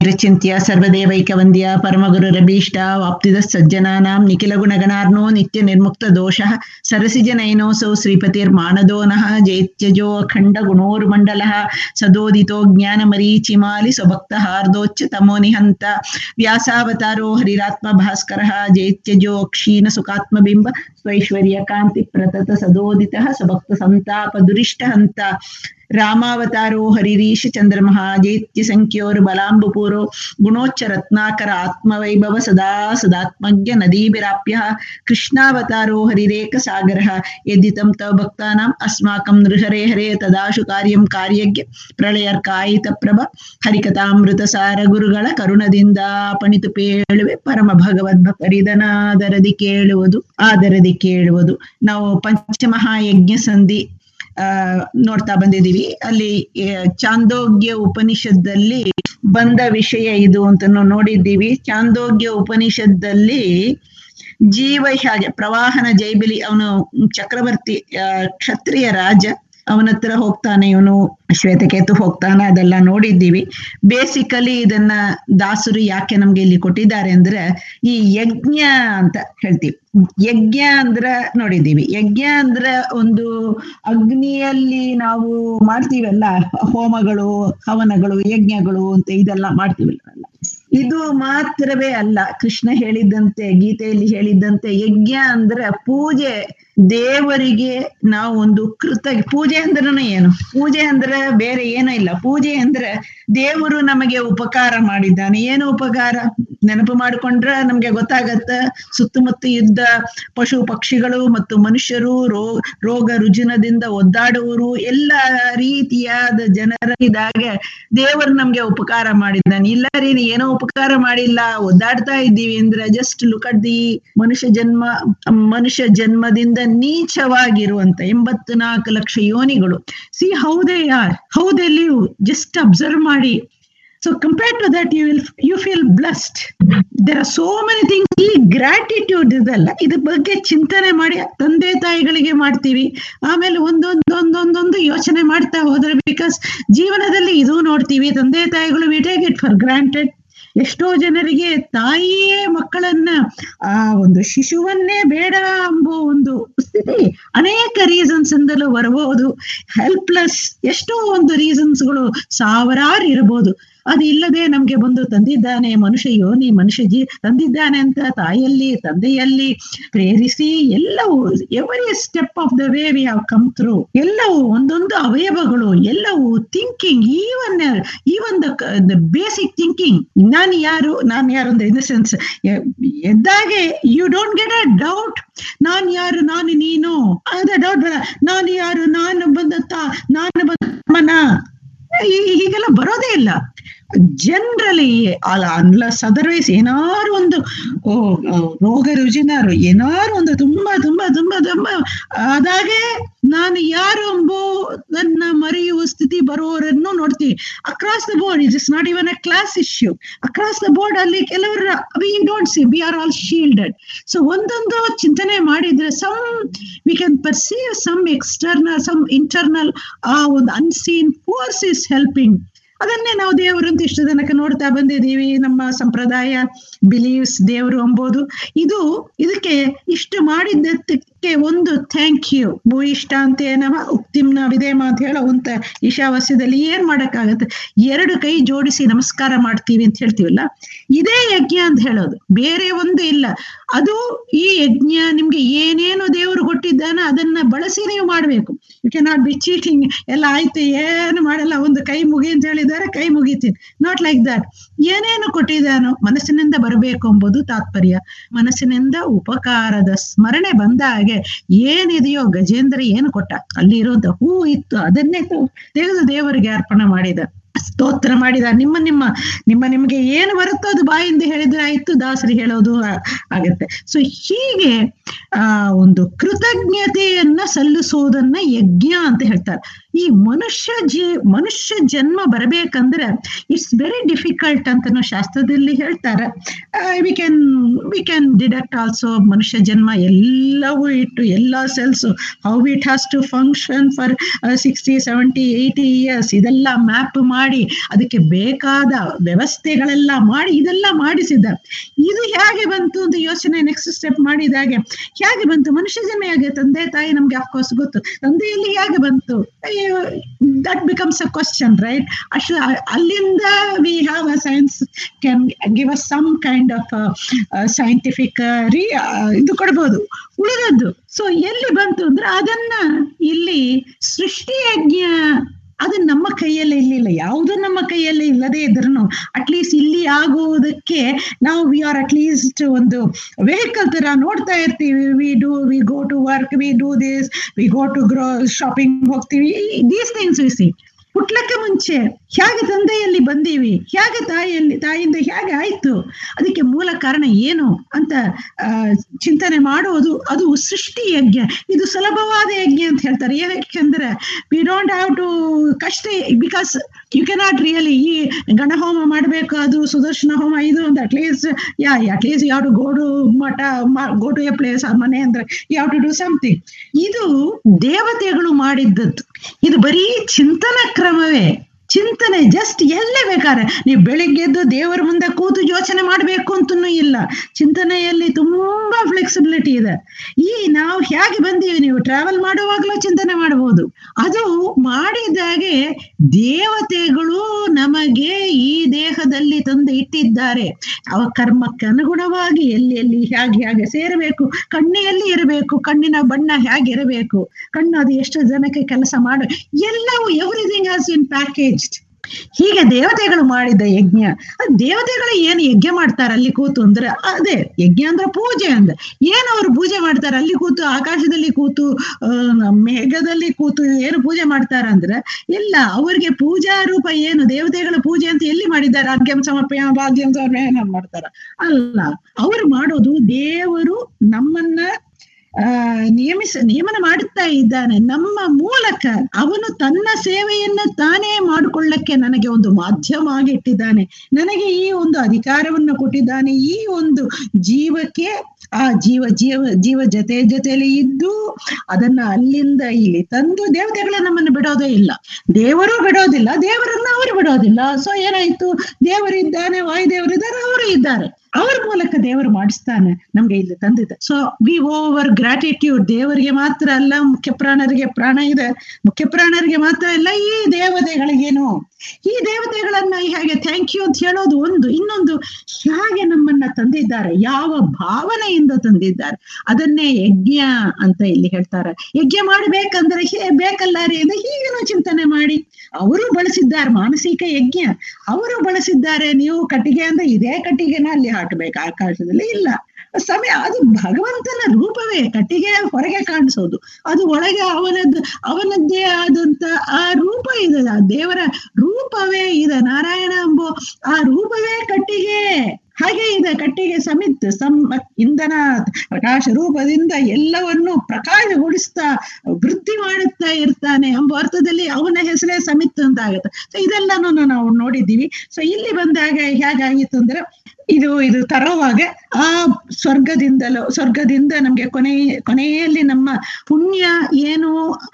ಚಿಂತ್ಯ ಸರ್ವದೇವೈಕವಂದ್ಯ ಪರಮಗುರುರಭೀಷ್ಟ ವಾಪ್ತಿದ ಸಜ್ಜನಾನಾಂ ನಿಖಿಲ ಗುಣಗಣಾರ್ನೋ ನಿತ್ಯ ನಿರ್ಮುಕ್ತ ದೋಷಃ ಸರಸಿಜನಯನೋಸೌ ಶ್ರೀಪತಿರ್ಮಾನದೋ ನಃ ಜೈತ್ಯಜೋ ಅಖಂಡ ಗುಣೋರ್ಮಂಡಲಃ ಸದೋದಿತೋ ಜ್ಞಾನಮರೀಚಿಮಾಲಿ ಸ್ವಭಕ್ತ ಹಾರ್ದೋಚ್ಚ ತಮೋ ನಿಹಂತ ವ್ಯಾಸಾವತಾರೋ ಹರಿರಾತ್ಮ ಭಾಸ್ಕರಃ ಜೈತ್ಯಜೋ ಕ್ಷೀಣ ಸುಖಾತ್ಮಬಿಂಬ ಸ್ವೈಶ್ವರ್ಯ ಕಾಂತಿ ಪ್ರತತ ಸದೋದಿತಃ ಸ್ವಭಕ್ತ ಸಂತಾಪ ದುರಿಷ್ಟ ಹಂತ ರಾಮಾವತಾರೋ ಹರಿರೀಶ ಚಂದ್ರಮಃ ಜೈತ್ಯ ಸಂಖ್ಯೋರು ಬಲಾಂಬುಪೂರೋ ಗುಣೋಚ್ಚ ರತ್ನಾಕರ ಆತ್ಮವೈಭವ ಸದಾ ಸದಾತ್ಮಜ್ಞ ನದೀಭಿರಾಪ್ಯ ಕೃಷ್ಣಾವತಾರೋ ಹರಿರೇಕ ಸಾಗರ ಯದ್ದಿತಂ ತವ ಭಕ್ತಾನಾಂ ಅಸ್ಮಾಕಂ ನೃಹರೆ ಹರೇ ತದಾಶು ಕಾರ್ಯಂ ಕಾರ್ಯಜ್ಞ ಪ್ರಳಯರ್ಕಾಯಿತ ಪ್ರಭ ಹರಿಕಥಾಮೃತ ಸಾರ ಗುರುಗಳ ಕರುಣದಿಂದ ಪಣಿತು ಪೇಳುವೆ ಪರಮ ಭಗವದ್ಭಕ್ತರಿದನಾದರದಿ ಕೇಳುವುದು ಆದರದಿ ಕೇಳುವುದು ನಾವು ಪಂಚಮಹಾಯಜ್ಞ ಸಂಧಿ ಆ ನೋಡ್ತಾ ಬಂದಿದೀವಿ ಅಲ್ಲಿ ಚಾಂದೋಗ್ಯ ಉಪನಿಷತ್ತಲ್ಲಿ ಬಂದ ವಿಷಯ ಇದು ಅಂತ ನೋಡಿದ್ದೀವಿ ಚಾಂದೋಗ್ಯ ಉಪನಿಷತ್ತಲ್ಲಿ ಜೀವ ಹಾಗೆ ಪ್ರವಾಹನ ಜೈಬಿಲಿ ಅವನು ಚಕ್ರವರ್ತಿ ಕ್ಷತ್ರಿಯ ರಾಜ ಅವನ ಹತ್ರ ಹೋಗ್ತಾನೆ ಇವನು ಶ್ವೇತಕೇತು ಹೋಗ್ತಾನೆ ಅದೆಲ್ಲ ನೋಡಿದ್ದೀವಿ ಬೇಸಿಕಲಿ ಇದನ್ನ ದಾಸರು ಯಾಕೆ ನಮ್ಗೆ ಇಲ್ಲಿ ಕೊಟ್ಟಿದ್ದಾರೆ ಅಂದ್ರೆ ಈ ಯಜ್ಞ ಅಂತ ಹೇಳ್ತೀವಿ ಯಜ್ಞ ಅಂದ್ರ ನೋಡಿದ್ದೀವಿ ಯಜ್ಞ ಅಂದ್ರ ಒಂದು ಅಗ್ನಿಯಲ್ಲಿ ನಾವು ಮಾಡ್ತೀವಲ್ಲ ಹೋಮಗಳು ಹವನಗಳು ಯಜ್ಞಗಳು ಅಂತ ಇದೆಲ್ಲ ಮಾಡ್ತೀವಲ್ಲ ಇದು ಮಾತ್ರವೇ ಅಲ್ಲ ಕೃಷ್ಣ ಹೇಳಿದ್ದಂತೆ ಗೀತೆಯಲ್ಲಿ ಹೇಳಿದ್ದಂತೆ ಯಜ್ಞ ಅಂದ್ರೆ ಪೂಜೆ ದೇವರಿಗೆ ನಾವು ಒಂದು ಕೃತ ಪೂಜೆ ಅಂದ್ರೂ ಏನು ಪೂಜೆ ಅಂದ್ರೆ ಬೇರೆ ಏನೂ ಇಲ್ಲ ಪೂಜೆ ಅಂದ್ರೆ ದೇವರು ನಮಗೆ ಉಪಕಾರ ಮಾಡಿದ್ದಾನೆ ಏನು ಉಪಕಾರ ನೆನಪು ಮಾಡಿಕೊಂಡ್ರೆ ನಮ್ಗೆ ಗೊತ್ತಾಗತ್ತ ಸುತ್ತಮುತ್ತ ಇದ್ದ ಪಶು ಪಕ್ಷಿಗಳು ಮತ್ತು ಮನುಷ್ಯರು ರೋ ರೋಗ ರುಜಿನದಿಂದ ಒದ್ದಾಡುವರು ಎಲ್ಲ ರೀತಿಯಾದ ಜನರ ಇದಾಗ ದೇವರು ನಮ್ಗೆ ಉಪಕಾರ ಮಾಡಿದ್ದಾನೆ ಇಲ್ಲ ರೀ ಏನೋ ಉಪಕಾರ ಮಾಡಿಲ್ಲ ಒದ್ದಾಡ್ತಾ ಇದ್ದೀವಿ ಅಂದ್ರೆ ಜಸ್ಟ್ ಲುಕ್ ಅಟ್ ದಿ ಮನುಷ್ಯ ಜನ್ಮ ಮನುಷ್ಯ ಜನ್ಮದಿಂದ ನೀಚವಾಗಿರುವಂತ ಎಂಬತ್ತು ನಾಲ್ಕು ಲಕ್ಷ ಯೋನಿಗಳು see how they are how they live just observe ಮಾಡಿ so compare to that you will you feel blessed there are so many things ಈ ಗ್ರಾಟಿಟ್ಯೂಡ್ ಇದಲ್ಲ ಇದ್ರ ಬಗ್ಗೆ ಚಿಂತನೆ ಮಾಡಿ ತಂದೆ ತಾಯಿಗಳಿಗೆ ಮಾಡ್ತೀವಿ ಆಮೇಲೆ ಒಂದೊಂದು ಒಂದೊಂದೊಂದು ಯೋಚನೆ ಮಾಡ್ತಾ ಹೋದ್ರೆ ಬಿಕಾಸ್ ಜೀವನದಲ್ಲಿ ಇದು ನೋಡ್ತೀವಿ ತಂದೆ ತಾಯಿಗಳು we take it for granted ಎಷ್ಟೋ ಜನರಿಗೆ ತಾಯಿಯೇ ಮಕ್ಕಳನ್ನ ಆ ಒಂದು ಶಿಶುವನ್ನೇ ಬೇಡ ಎಂಬೋ ಒಂದು ಸ್ಥಿತಿ ಅನೇಕ ರೀಸನ್ಸ್ ಇಂದಲೂ ಬರಬಹುದು ಹೆಲ್ಪ್ಲೆಸ್ ಎಷ್ಟೋ ಒಂದು ರೀಸನ್ಸ್ಗಳು ಸಾವಿರಾರು ಇರಬಹುದು ಅದು ಇಲ್ಲದೆ ನಮ್ಗೆ ಬಂದು ತಂದಿದ್ದಾನೆ ಮನುಷ್ಯ ಯೋನಿ ಮನುಷ್ಯ ಜೀ ತಂದಿದ್ದಾನೆ ಅಂತ ತಾಯಿಯಲ್ಲಿ ತಂದೆಯಲ್ಲಿ ಪ್ರೇರಿಸಿ ಎಲ್ಲವೂ every step of the way we have come through ಎಲ್ಲವೂ ಒಂದೊಂದು ಅವಯವಗಳು ಎಲ್ಲವೂ thinking even even the basic thinking ನಾನು ಯಾರು ನಾನು ಯಾರು ಅಂದ್ರೆ ಇನ್ ದ ಸೆನ್ಸ್ ಎದ್ದಾಗೆ you don't get a doubt ನಾನ್ ಯಾರು ನಾನು ನೀನು ಅದ ಡೌಟ್ ಬೇಡ ನಾನು ಯಾರು ನಾನು ಬಂದ ನಾನು ಬಂದ ಹೀಗೆಲ್ಲ ಬರೋದೇ ಇಲ್ಲ ಜನರಲಿ ಅಲ್ಲ ಅನ್ಲಸ್ ಅದರ್ವೈಸ್ ಏನಾರು ಒಂದು ರೋಗ ರುಜಿನಾರು ಏನಾರು ಒಂದು ತುಂಬಾ ತುಂಬಾ ತುಂಬಾ ತುಂಬಾ ಅದಾಗೆ ನಾನು ಯಾರು ಎಂಬೋ ನನ್ನ ಮರೆಯುವ ಸ್ಥಿತಿ ಬರುವವರನ್ನು ನೋಡ್ತೀವಿ across the board it is not even a class issue across the board ಅಲ್ಲಿ ಕೆಲವರು we don't see we are all shielded so ಒಂದೊಂದು ಚಿಂತನೆ ಮಾಡಿದ್ರೆ some we can perceive some external some internal ಆ ಒಂದು ಅನ್ಸೀನ್ ಫೋರ್ಸ್ ಇಸ್ ಹೆಲ್ಪಿಂಗ್ ಅದನ್ನೇ ನಾವು ದೇವರು ಅಂತ ಇಷ್ಟು ತನಕ ನೋಡ್ತಾ ಬಂದಿದ್ದೀವಿ ನಮ್ಮ ಸಂಪ್ರದಾಯ ಬಿಲೀವ್ಸ್ ದೇವರು ಎಂಬುದು ಇದು ಇದಕ್ಕೆ ಇಷ್ಟು ಮಾಡಿದ್ದಕ್ಕೆ ಒಂದು ಥ್ಯಾಂಕ್ ಯು ಭೂಯಿಷ್ಟ ಅಂತ ಏನವ ಉಕ್ತಿಮ್ನ ವಿದೇಮ ಅಂತ ಹೇಳೋವಂತ ಈಶಾವಾಸ್ಯದಲ್ಲಿ ಏನ್ ಮಾಡಕ್ಕಾಗತ್ತೆ ಎರಡು ಕೈ ಜೋಡಿಸಿ ನಮಸ್ಕಾರ ಮಾಡ್ತೀವಿ ಅಂತ ಹೇಳ್ತೀವಲ್ಲ ಇದೇ ಯಜ್ಞ ಅಂತ ಹೇಳೋದು ಬೇರೆ ಒಂದು ಇಲ್ಲ ಅದು ಈ ಯಜ್ಞ ನಿಮ್ಗೆ ಏನೇನು ದೇವರು ಕೊಟ್ಟಿದ್ದಾನ ಅದನ್ನ ಬಳಸಿ ನೀವು ಮಾಡ್ಬೇಕು you cannot be cheating ಎಲ್ಲ ಆಯ್ತು ಏನು ಮಾಡಲ್ಲ ಒಂದು ಕೈ ಮುಗಿ ಅಂತ ಹೇಳಿದ್ದಾರೆ ಕೈ ಮುಗಿತೀನಿ ನಾಟ್ ಲೈಕ್ ದಟ್ ಏನೇನು ಕೊಟ್ಟಿದ್ದಾನೋ ಮನಸ್ಸಿನಿಂದ ಬರಬೇಕು ಎಂಬುದು ತಾತ್ಪರ್ಯ ಮನಸ್ಸಿನಿಂದ ಉಪಕಾರದ ಸ್ಮರಣೆ ಬಂದ ಹಾಗೆ ಏನಿದೆಯೋ ಗಜೇಂದ್ರ ಏನು ಕೊಟ್ಟ ಅಲ್ಲಿ ಇರುವಂತ ಹೂ ಇತ್ತು ಅದನ್ನೇ ತೆಗೆದು ದೇವರಿಗೆ ಅರ್ಪಣೆ ಮಾಡಿದ ಸ್ತೋತ್ರ ಮಾಡಿದ ನಿಮ್ಮ ನಿಮ್ಮ ನಿಮ್ಮ ನಿಮಗೆ ಏನು ಬರುತ್ತೋ ಅದು ಬಾಯಿಂದ ಹೇಳಿದ್ರೆ ಆಯ್ತು ದಾಸರಿ ಹೇಳೋದು ಆಗತ್ತೆ ಸೊ ಹೀಗೆ ಆ ಒಂದು ಕೃತಜ್ಞತೆಯನ್ನ ಸಲ್ಲಿಸೋದನ್ನ ಯಜ್ಞ ಅಂತ ಹೇಳ್ತಾರೆ ಈ ಮನುಷ್ಯ ಜೀ ಮನುಷ್ಯ ಜನ್ಮ ಬರಬೇಕಂದ್ರೆ ಇಟ್ಸ್ ವೆರಿ ಡಿಫಿಕಲ್ಟ್ ಅಂತನೂ ಶಾಸ್ತ್ರದಲ್ಲಿ ಹೇಳ್ತಾರೆ we can we can deduct also ಮನುಷ್ಯ ಜನ್ಮ ಎಲ್ಲವೂ ಇಟ್ಟು ಎಲ್ಲ cells how it has to function for sixty seventy eighty years ಇದೆಲ್ಲ ಮ್ಯಾಪ್ ಮಾಡಿ ಅದಕ್ಕೆ ಬೇಕಾದ ವ್ಯವಸ್ಥೆಗಳೆಲ್ಲ ಮಾಡಿ ಇದೆಲ್ಲ ಮಾಡಿಸಿದ್ದ ಇದು ಹೇಗೆ ಬಂತು ಅಂತ ಯೋಚನೆ ನೆಕ್ಸ್ಟ್ ಸ್ಟೆಪ್ ಮಾಡಿದಾಗೆ ಹೇಗೆ ಬಂತು ಮನುಷ್ಯ ಜನ್ಮ ಹೇಗೆ ತಂದೆ ತಾಯಿ ನಮ್ಗೆ ಅಫ್ಕೋರ್ಸ್ ಗೊತ್ತು ತಂದೆಯಲ್ಲಿ ಹೇಗೆ ಬಂತು that becomes a question right ಅಷ್ಟು ಅಲ್ಲಿಂದ we have a science can give a some kind of scientific ರೀ ಇದು ಕೊಡ್ಬೋದು ಉಳಿದದ್ದು ಸೊ ಎಲ್ಲಿ ಬಂತು ಅಂದ್ರೆ ಅದನ್ನ ಇಲ್ಲಿ ಸೃಷ್ಟಿಯಜ್ಞ ಅದು ನಮ್ಮ ಕೈಯಲ್ಲಿ ಇರ್ಲಿಲ್ಲ ಯಾವುದು ನಮ್ಮ ಕೈಯಲ್ಲಿ ಇಲ್ಲದೆ ಇದ್ರೂ ಅಟ್ಲೀಸ್ಟ್ ಇಲ್ಲಿ ಆಗುವುದಕ್ಕೆ ನಾವು ವಿ ಆರ್ ಅಟ್ಲೀಸ್ಟ್ ಒಂದು ವೆಹಿಕಲ್ ತರ ನೋಡ್ತಾ ಇರ್ತೀವಿ we do we go to work we do this we go to grow shopping ಹೋಗ್ತೀವಿ ದೀಸ್ ಥಿಂಗ್ಸ್ ವಿ ಸಿ ಹುಟ್ಲಕ್ಕೆ ಮುಂಚೆ ಹೇಗೆ ತಂದೆಯಲ್ಲಿ ಬಂದೀವಿ ಹೇಗೆ ತಾಯಿಯಲ್ಲಿ ತಾಯಿಯಿಂದ ಹೇಗೆ ಆಯ್ತು ಅದಕ್ಕೆ ಮೂಲ ಕಾರಣ ಏನು ಅಂತ ಚಿಂತನೆ ಮಾಡುವುದು ಅದು ಸೃಷ್ಟಿ ಯಜ್ಞ ಇದು ಸುಲಭವಾದ ಯಜ್ಞ ಅಂತ ಹೇಳ್ತಾರೆ ಯಾಕೆಂದ್ರೆ ವಿ ಡೋಂಟ್ ಹ್ಯಾವ್ ಟು ಕಷ್ಟ ಬಿಕಾಸ್ ಯು ಕೆನಾಟ್ ರಿಯಲಿ ಈ ಗಣಹೋಮ ಮಾಡಬೇಕು ಅದು ಸುದರ್ಶನ ಹೋಮ ಇದು ಅಂತ ಅಟ್ಲೀಸ್ಟ್ ಯಾ ಅಟ್ಲೀಸ್ಟ್ ಯಾವ ಟು ಗೋ ಟು ಮಠ ಗೋ ಟು ಎ ಪ್ಲೇಸ್ ಆ ಮನೆ ಅಂದ್ರೆ ಯಾವ ಟು ಡೂ ಸಮಥಿಂಗ್ ಇದು ದೇವತೆಗಳು ಮಾಡಿದ್ದದ್ದು ಇದು ಬರೀ ಚಿಂತನ ಕ್ರಮವೇ ಚಿಂತನೆ ಜಸ್ಟ್ ಎಲ್ಲೇ ಬೇಕಾದ್ರೆ ನೀವು ಬೆಳಿಗ್ಗೆ ಎದ್ದು ದೇವರ ಮುಂದೆ ಕೂತು ಯೋಚನೆ ಮಾಡಬೇಕು ಅಂತನೂ ಇಲ್ಲ ಚಿಂತನೆಯಲ್ಲಿ ತುಂಬಾ ಫ್ಲೆಕ್ಸಿಬಿಲಿಟಿ ಇದೆ ಈ ನಾವು ಹೇಗೆ ಬಂದೀವಿ ನೀವು ಟ್ರಾವೆಲ್ ಮಾಡುವಾಗಲೂ ಚಿಂತನೆ ಮಾಡಬಹುದು ಅದು ಮಾಡಿದಾಗೆ ದೇವತೆಗಳು ನಮಗೆ ಈ ದೇಹದಲ್ಲಿ ತಂದು ಇಟ್ಟಿದ್ದಾರೆ ಅವ ಕರ್ಮಕ್ಕೆ ಅನುಗುಣವಾಗಿ ಎಲ್ಲಿ ಎಲ್ಲಿ ಹೇಗೆ ಹೇಗೆ ಸೇರಬೇಕು ಕಣ್ಣಿಯಲ್ಲಿ ಇರಬೇಕು ಕಣ್ಣಿನ ಬಣ್ಣ ಹೇಗಿರಬೇಕು ಕಣ್ಣು ಅದು ಎಷ್ಟು ಜನಕ್ಕೆ ಕೆಲಸ ಮಾಡ ಎಲ್ಲವೂ ಎವ್ರಿಥಿಂಗ್ ಹಾಸ್ ಇನ್ ಪ್ಯಾಕೇಜ್ ಹೀಗೆ ದೇವತೆಗಳು ಮಾಡಿದ ಯಜ್ಞ ದೇವತೆಗಳು ಏನು ಯಜ್ಞ ಮಾಡ್ತಾರೆ ಅಲ್ಲಿ ಕೂತು ಅಂದ್ರೆ ಅದೇ ಯಜ್ಞ ಅಂದ್ರೆ ಪೂಜೆ ಅಂದ್ರೆ ಏನು ಅವರು ಪೂಜೆ ಮಾಡ್ತಾರೆ ಅಲ್ಲಿ ಕೂತು ಆಕಾಶದಲ್ಲಿ ಕೂತು ಮೇಘದಲ್ಲಿ ಕೂತು ಏನು ಪೂಜೆ ಮಾಡ್ತಾರ ಅಂದ್ರೆ ಇಲ್ಲ ಅವರಿಗೆ ಪೂಜಾ ರೂಪ ಏನು ದೇವತೆಗಳ ಪೂಜೆ ಅಂತ ಎಲ್ಲಿ ಮಾಡಿದ್ದಾರೆ ಅರ್ಘ್ಯಂ ಸಮರ್ಪಯ ಭಾಗ್ಯಂ ಸಮರ್ಪಯ ಮಾಡ್ತಾರ ಅಲ್ಲ ಅವರು ಮಾಡೋದು ದೇವರು ನಮ್ಮನ್ನ ಆ ನಿಯಮಿಸ ನಿಯಮನ ಮಾಡುತ್ತಾ ಇದ್ದಾನೆ ನಮ್ಮ ಮೂಲಕ ಅವನು ತನ್ನ ಸೇವೆಯನ್ನ ತಾನೇ ಮಾಡಿಕೊಳ್ಳಕ್ಕೆ ನನಗೆ ಒಂದು ಮಾಧ್ಯಮ ಆಗಿ ಇಟ್ಟಿದ್ದಾನೆ ನನಗೆ ಈ ಒಂದು ಅಧಿಕಾರವನ್ನು ಕೊಟ್ಟಿದ್ದಾನೆ ಈ ಒಂದು ಜೀವಕ್ಕೆ ಆ ಜೀವ ಜೀವ ಜೀವ ಜೊತೆ ಜೊತೆಯಲ್ಲಿ ಇದ್ದು ಅದನ್ನ ಅಲ್ಲಿಂದ ಇಲ್ಲಿ ತಂದು ದೇವತೆಗಳ ನಮ್ಮನ್ನು ಬಿಡೋದೇ ಇಲ್ಲ ದೇವರು ಬಿಡೋದಿಲ್ಲ ದೇವರನ್ನ ಅವರು ಬಿಡೋದಿಲ್ಲ ಸೊ ಏನಾಯ್ತು ದೇವರಿದ್ದಾನೆ ವಾಯುದೇವರಿದ್ದಾರೆ ಅವರು ಇದ್ದಾರೆ ಅವ್ರ ಮೂಲಕ ದೇವರು ಮಾಡಿಸ್ತಾನೆ ನಮ್ಗೆ ಇಲ್ಲಿ ತಂದಿದೆ ಸೊ ವಿ ಓವರ್ ಗ್ರಾಟಿಟ್ಯೂಡ್ ದೇವರಿಗೆ ಮಾತ್ರ ಅಲ್ಲ ಮುಖ್ಯ ಪ್ರಾಣರಿಗೆ ಪ್ರಾಣ ಇದೆ ಮುಖ್ಯ ಪ್ರಾಣರಿಗೆ ಮಾತ್ರ ಅಲ್ಲ ಈ ದೇವತೆಗಳಿಗೇನು ಈ ದೇವತೆಗಳನ್ನ ಹೇಗೆ ಥ್ಯಾಂಕ್ ಯು ಅಂತ ಹೇಳೋದು ಒಂದು ಇನ್ನೊಂದು ಹೇಗೆ ನಮ್ಮನ್ನ ತಂದಿದ್ದಾರೆ ಯಾವ ಭಾವನೆಯಿಂದ ತಂದಿದ್ದಾರೆ ಅದನ್ನೇ ಯಜ್ಞ ಅಂತ ಇಲ್ಲಿ ಹೇಳ್ತಾರೆ ಯಜ್ಞ ಮಾಡ್ಬೇಕಂದ್ರೆ ಹೇ ಬೇಕಲ್ಲ ರೀ ಅಂದ್ರೆ ಹೀಗೇನೋ ಚಿಂತನೆ ಮಾಡಿ ಅವರು ಬಳಸಿದ್ದಾರೆ ಮಾನಸಿಕ ಯಜ್ಞ ಅವರು ಬಳಸಿದ್ದಾರೆ ನೀವು ಕಟ್ಟಿಗೆ ಅಂದ್ರೆ ಇದೇ ಕಟ್ಟಿಗೆನ ಅಲ್ಲಿ ಹಾಕಬೇಕು ಆಕಾಶದಲ್ಲಿ ಇಲ್ಲ ಸಮಯ ಅದು ಭಗವಂತನ ರೂಪವೇ ಕಟ್ಟಿಗೆ ಹೊರಗೆ ಕಾಣಿಸೋದು ಅದು ಒಳಗೆ ಅವನದ್ದು ಅವನದ್ದೇ ಆದಂತ ಆ ರೂಪ ಇದೆ ಆ ದೇವರ ರೂಪವೇ ಇದೆ ನಾರಾಯಣ ಎಂಬೋ ಆ ರೂಪವೇ ಕಟ್ಟಿಗೆ ಹಾಗೆ ಇದೆ ಕಟ್ಟಿಗೆ ಸಮಿತ್ ಸಮ್ ಇಂಧನ ಪ್ರಕಾಶ ರೂಪದಿಂದ ಎಲ್ಲವನ್ನು ಪ್ರಕಾಶಗೊಳಿಸ್ತಾ ವೃದ್ಧಿ ಮಾಡುತ್ತಾ ಇರ್ತಾನೆ ಎಂಬ ಅರ್ಥದಲ್ಲಿ ಅವನ ಹೆಸರೇ ಸಮಿತ್ ಅಂತ ಆಗುತ್ತೆ ಸೊ ಇದೆಲ್ಲನೂ ನಾವು ನೋಡಿದ್ದೀವಿ ಸೊ ಇಲ್ಲಿ ಬಂದಾಗ ಹೇಗಾಗಿತ್ತು ಅಂದ್ರೆ ಇದು ಇದು ತರುವಾಗ ಆ ಸ್ವರ್ಗದಿಂದಲೂ ಸ್ವರ್ಗದಿಂದ ನಮ್ಗೆ ಕೊನೆ ಕೊನೆಯಲ್ಲಿ ನಮ್ಮ ಪುಣ್ಯ ಏನು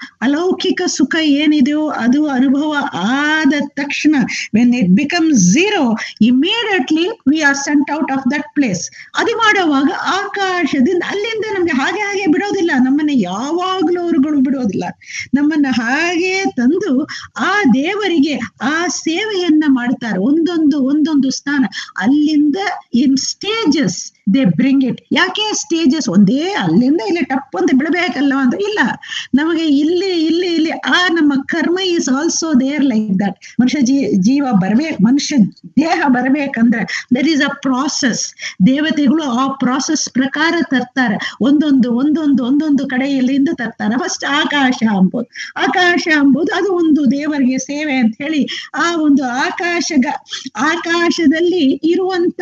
ಅಲೌಕಿಕ ಸುಖ ಏನಿದೆಯೋ ಅದು ಅನುಭವ ಆದ ತಕ್ಷಣ when it become zero immediately we are sent out of that place ಅದು ಮಾಡುವಾಗ ಆಕಾಶದಿಂದ ಅಲ್ಲಿಂದ ನಮ್ಗೆ ಹಾಗೆ ಹಾಗೆ ಬಿಡೋದಿಲ್ಲ ನಮ್ಮನ್ನ ಯಾವಾಗ್ಲೂ ಅವರುಗಳು ಬಿಡೋದಿಲ್ಲ ನಮ್ಮನ್ನ ಹಾಗೆ ತಂದು ಆ ದೇವರಿಗೆ ಆ ಸೇವೆಯನ್ನ ಮಾಡ್ತಾರೆ ಒಂದೊಂದು ಒಂದೊಂದು ಸ್ಥಾನ ಅಲ್ಲಿಂದ in stages they bring it ಯಾಕೆ ಸ್ಟೇಜಸ್ ಒಂದೇ ಅಲ್ಲಿಂದ ಇಲ್ಲಿ ಟಪ್ ಅಂತ ಬಿಡಬೇಕಲ್ಲ ಅಂತ ಇಲ್ಲ ನಮಗೆ ಇಲ್ಲಿ ಇಲ್ಲಿ ಇಲ್ಲಿ ಆ ನಮ್ಮ ಕರ್ಮ is also there like that ಮನುಷ್ಯ ಜೀ ಜೀವ ಬರ್ಬೇಕು ಮನುಷ್ಯ ದೇಹ ಬರ್ಬೇಕಂದ್ರೆ ದರ್ ಈಸ್ ಅ ಪ್ರಾಸೆಸ್ ದೇವತೆಗಳು ಆ ಪ್ರಾಸೆಸ್ ಪ್ರಕಾರ ತರ್ತಾರೆ ಒಂದೊಂದು ಒಂದೊಂದು ಒಂದೊಂದು ಕಡೆಯಲ್ಲಿಂದ ತರ್ತಾರೆ ಫಸ್ಟ್ ಆಕಾಶ ಅಂಬೋದು ಆಕಾಶ ಅಂಬೋದು ಅದು ಒಂದು ದೇವರಿಗೆ ಸೇವೆ ಅಂತ ಹೇಳಿ ಆ ಒಂದು ಆಕಾಶ ಆಕಾಶದಲ್ಲಿ ಇರುವಂತ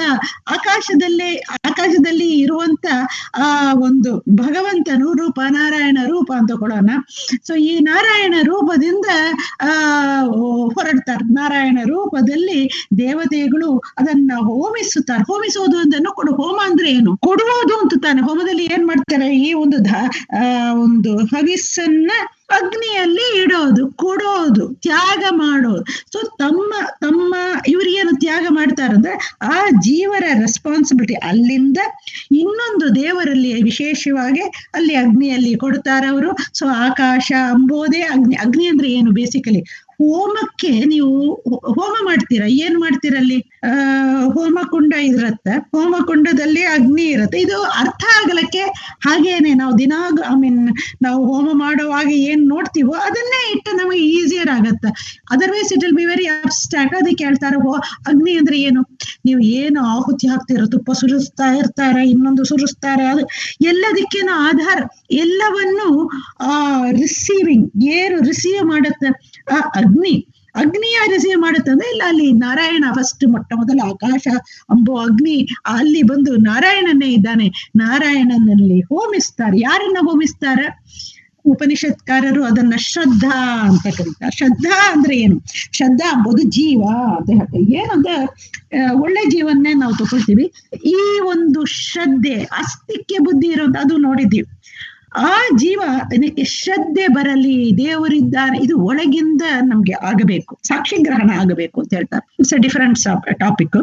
ಆಕಾಶದಲ್ಲೇ ಆಕಾಶದಲ್ಲಿ ಇರುವಂತ ಆ ಒಂದು ಭಗವಂತನು ರೂಪ ನಾರಾಯಣ ರೂಪ ಅಂತ ಕೊಡೋಣ ಸೊ ಈ ನಾರಾಯಣ ರೂಪದಿಂದ ಆ ಹೊರಡ್ತಾರೆ ನಾರಾಯಣ ರೂಪದಲ್ಲಿ ದೇವತೆಗಳು ಅದನ್ನ ಹೋಮಿಸುತ್ತಾರೆ ಹೋಮಿಸೋದು ಅಂದನ್ನು ಕೊಡು ಹೋಮ ಅಂದ್ರೆ ಏನು ಕೊಡುವುದು ಅಂತ ತಾನೆ ಹೋಮದಲ್ಲಿ ಏನ್ ಮಾಡ್ತಾರೆ ಈ ಒಂದು ಧ ಆ, ಒಂದು ಹವಿಸ್ಸನ್ನ ಅಗ್ನಿಯಲ್ಲಿ ಇಡೋದು ಕೊಡೋದು ತ್ಯಾಗ ಮಾಡೋದು ಸೊ ತಮ್ಮ ತಮ್ಮ ಇವ್ರಿಗೇನು ತ್ಯಾಗ ಮಾಡ್ತಾರಂದ್ರೆ ಆ ಜೀವರ ರೆಸ್ಪಾನ್ಸಿಬಿಲಿಟಿ ಅಲ್ಲಿಂದ ಇನ್ನೊಂದು ದೇವರಲ್ಲಿ ವಿಶೇಷವಾಗಿ ಅಲ್ಲಿ ಅಗ್ನಿಯಲ್ಲಿ ಕೊಡ್ತಾರೆ ಅವರು ಸೊ ಆಕಾಶ ಅಂಬೋದೇ ಅಗ್ನಿ ಅಗ್ನಿ ಅಂದ್ರೆ ಏನು ಬೇಸಿಕಲಿ ಹೋಮಕ್ಕೆ ನೀವು ಹೋ- ಹೋಮ ಮಾಡ್ತೀರಾ ಏನ್ ಮಾಡ್ತೀರಲ್ಲಿ ಆ ಹೋಮಕುಂಡ ಇರತ್ತೆ ಹೋಮಕುಂಡದಲ್ಲಿ ಅಗ್ನಿ ಇರುತ್ತೆ ಇದು ಅರ್ಥ ಆಗಲಕ್ಕೆ ಹಾಗೇನೆ ನಾವು ದಿನಾಗ ಐ ಮೀನ್ ನಾವು ಹೋಮ ಮಾಡುವಾಗ ಏನ್ ನೋಡ್ತೀವೋ ಅದನ್ನೇ ಇಟ್ಟು ನಮಗೆ ಈಸಿಯರ್ ಆಗತ್ತೆ otherwise it will be very abstract ಅದಕ್ಕೆ ಹೇಳ್ತಾರೆ ಹೋ ಅಗ್ನಿ ಅಂದ್ರೆ ಏನು ನೀವು ಏನು ಆಹುತಿ ಹಾಕ್ತಿರೋ ತುಪ್ಪ ಸುರಿಸ್ತಾ ಇರ್ತಾರೆ ಇನ್ನೊಂದು ಸುರಿಸ್ತಾರೆ ಅದು ಎಲ್ಲದಕ್ಕೇನು ಆಧಾರ ಎಲ್ಲವನ್ನು ಆ ರಿಸೀವಿಂಗ್ ಏನು ರಿಸೀವ್ ಮಾಡುತ್ತೆ ಆ ಅಗ್ನಿ ಅಗ್ನಿಯ ರಿಸೀವ್ ಮಾಡುತ್ತೆ ಅಂದ್ರೆ ಇಲ್ಲ ಅಲ್ಲಿ ನಾರಾಯಣ ಫಸ್ಟ್ ಮೊಟ್ಟ ಮೊದಲ ಆಕಾಶ ಅಂಬೋ ಅಗ್ನಿ ಅಲ್ಲಿ ಬಂದು ನಾರಾಯಣನೇ ಇದ್ದಾನೆ ನಾರಾಯಣನಲ್ಲಿ ಹೋಮಿಸ್ತಾರೆ ಯಾರನ್ನ ಹೋಮಿಸ್ತಾರೆ ಉಪನಿಷತ್ಕಾರರು ಅದನ್ನ ಶ್ರದ್ಧಾ ಅಂತ ಕರೀತಾರೆ ಶ್ರದ್ಧಾ ಅಂದ್ರೆ ಏನು ಶ್ರದ್ಧಾ ಎಂಬುದು ಜೀವ ಅಂತ ಹೇಳ್ತಾರೆ ಏನಂದ್ರೆ ಆ, ಒಳ್ಳೆ ಜೀವನ್ನೇ ನಾವು ತಗೊಳ್ತೀವಿ ಈ ಒಂದು ಶ್ರದ್ಧೆ ಅಸ್ತಿಕ್ಯ ಬುದ್ಧಿ ಇರೋದು ಅದು ನೋಡಿದ್ದೀವಿ ಆ ಜೀವ ಇದಕ್ಕೆ ಶ್ರದ್ಧೆ ಬರಲಿ ದೇವರಿದ್ದಾನೆ ಇದು ಒಳಗಿಂದ ನಮ್ಗೆ ಆಗಬೇಕು ಸಾಕ್ಷಿ ಗ್ರಹಣ ಆಗಬೇಕು ಅಂತ ಹೇಳ್ತಾರೆ ಇಟ್ಸ್ ಅ ಡಿಫರೆಂಟ್ ಟಾಪಿಕ್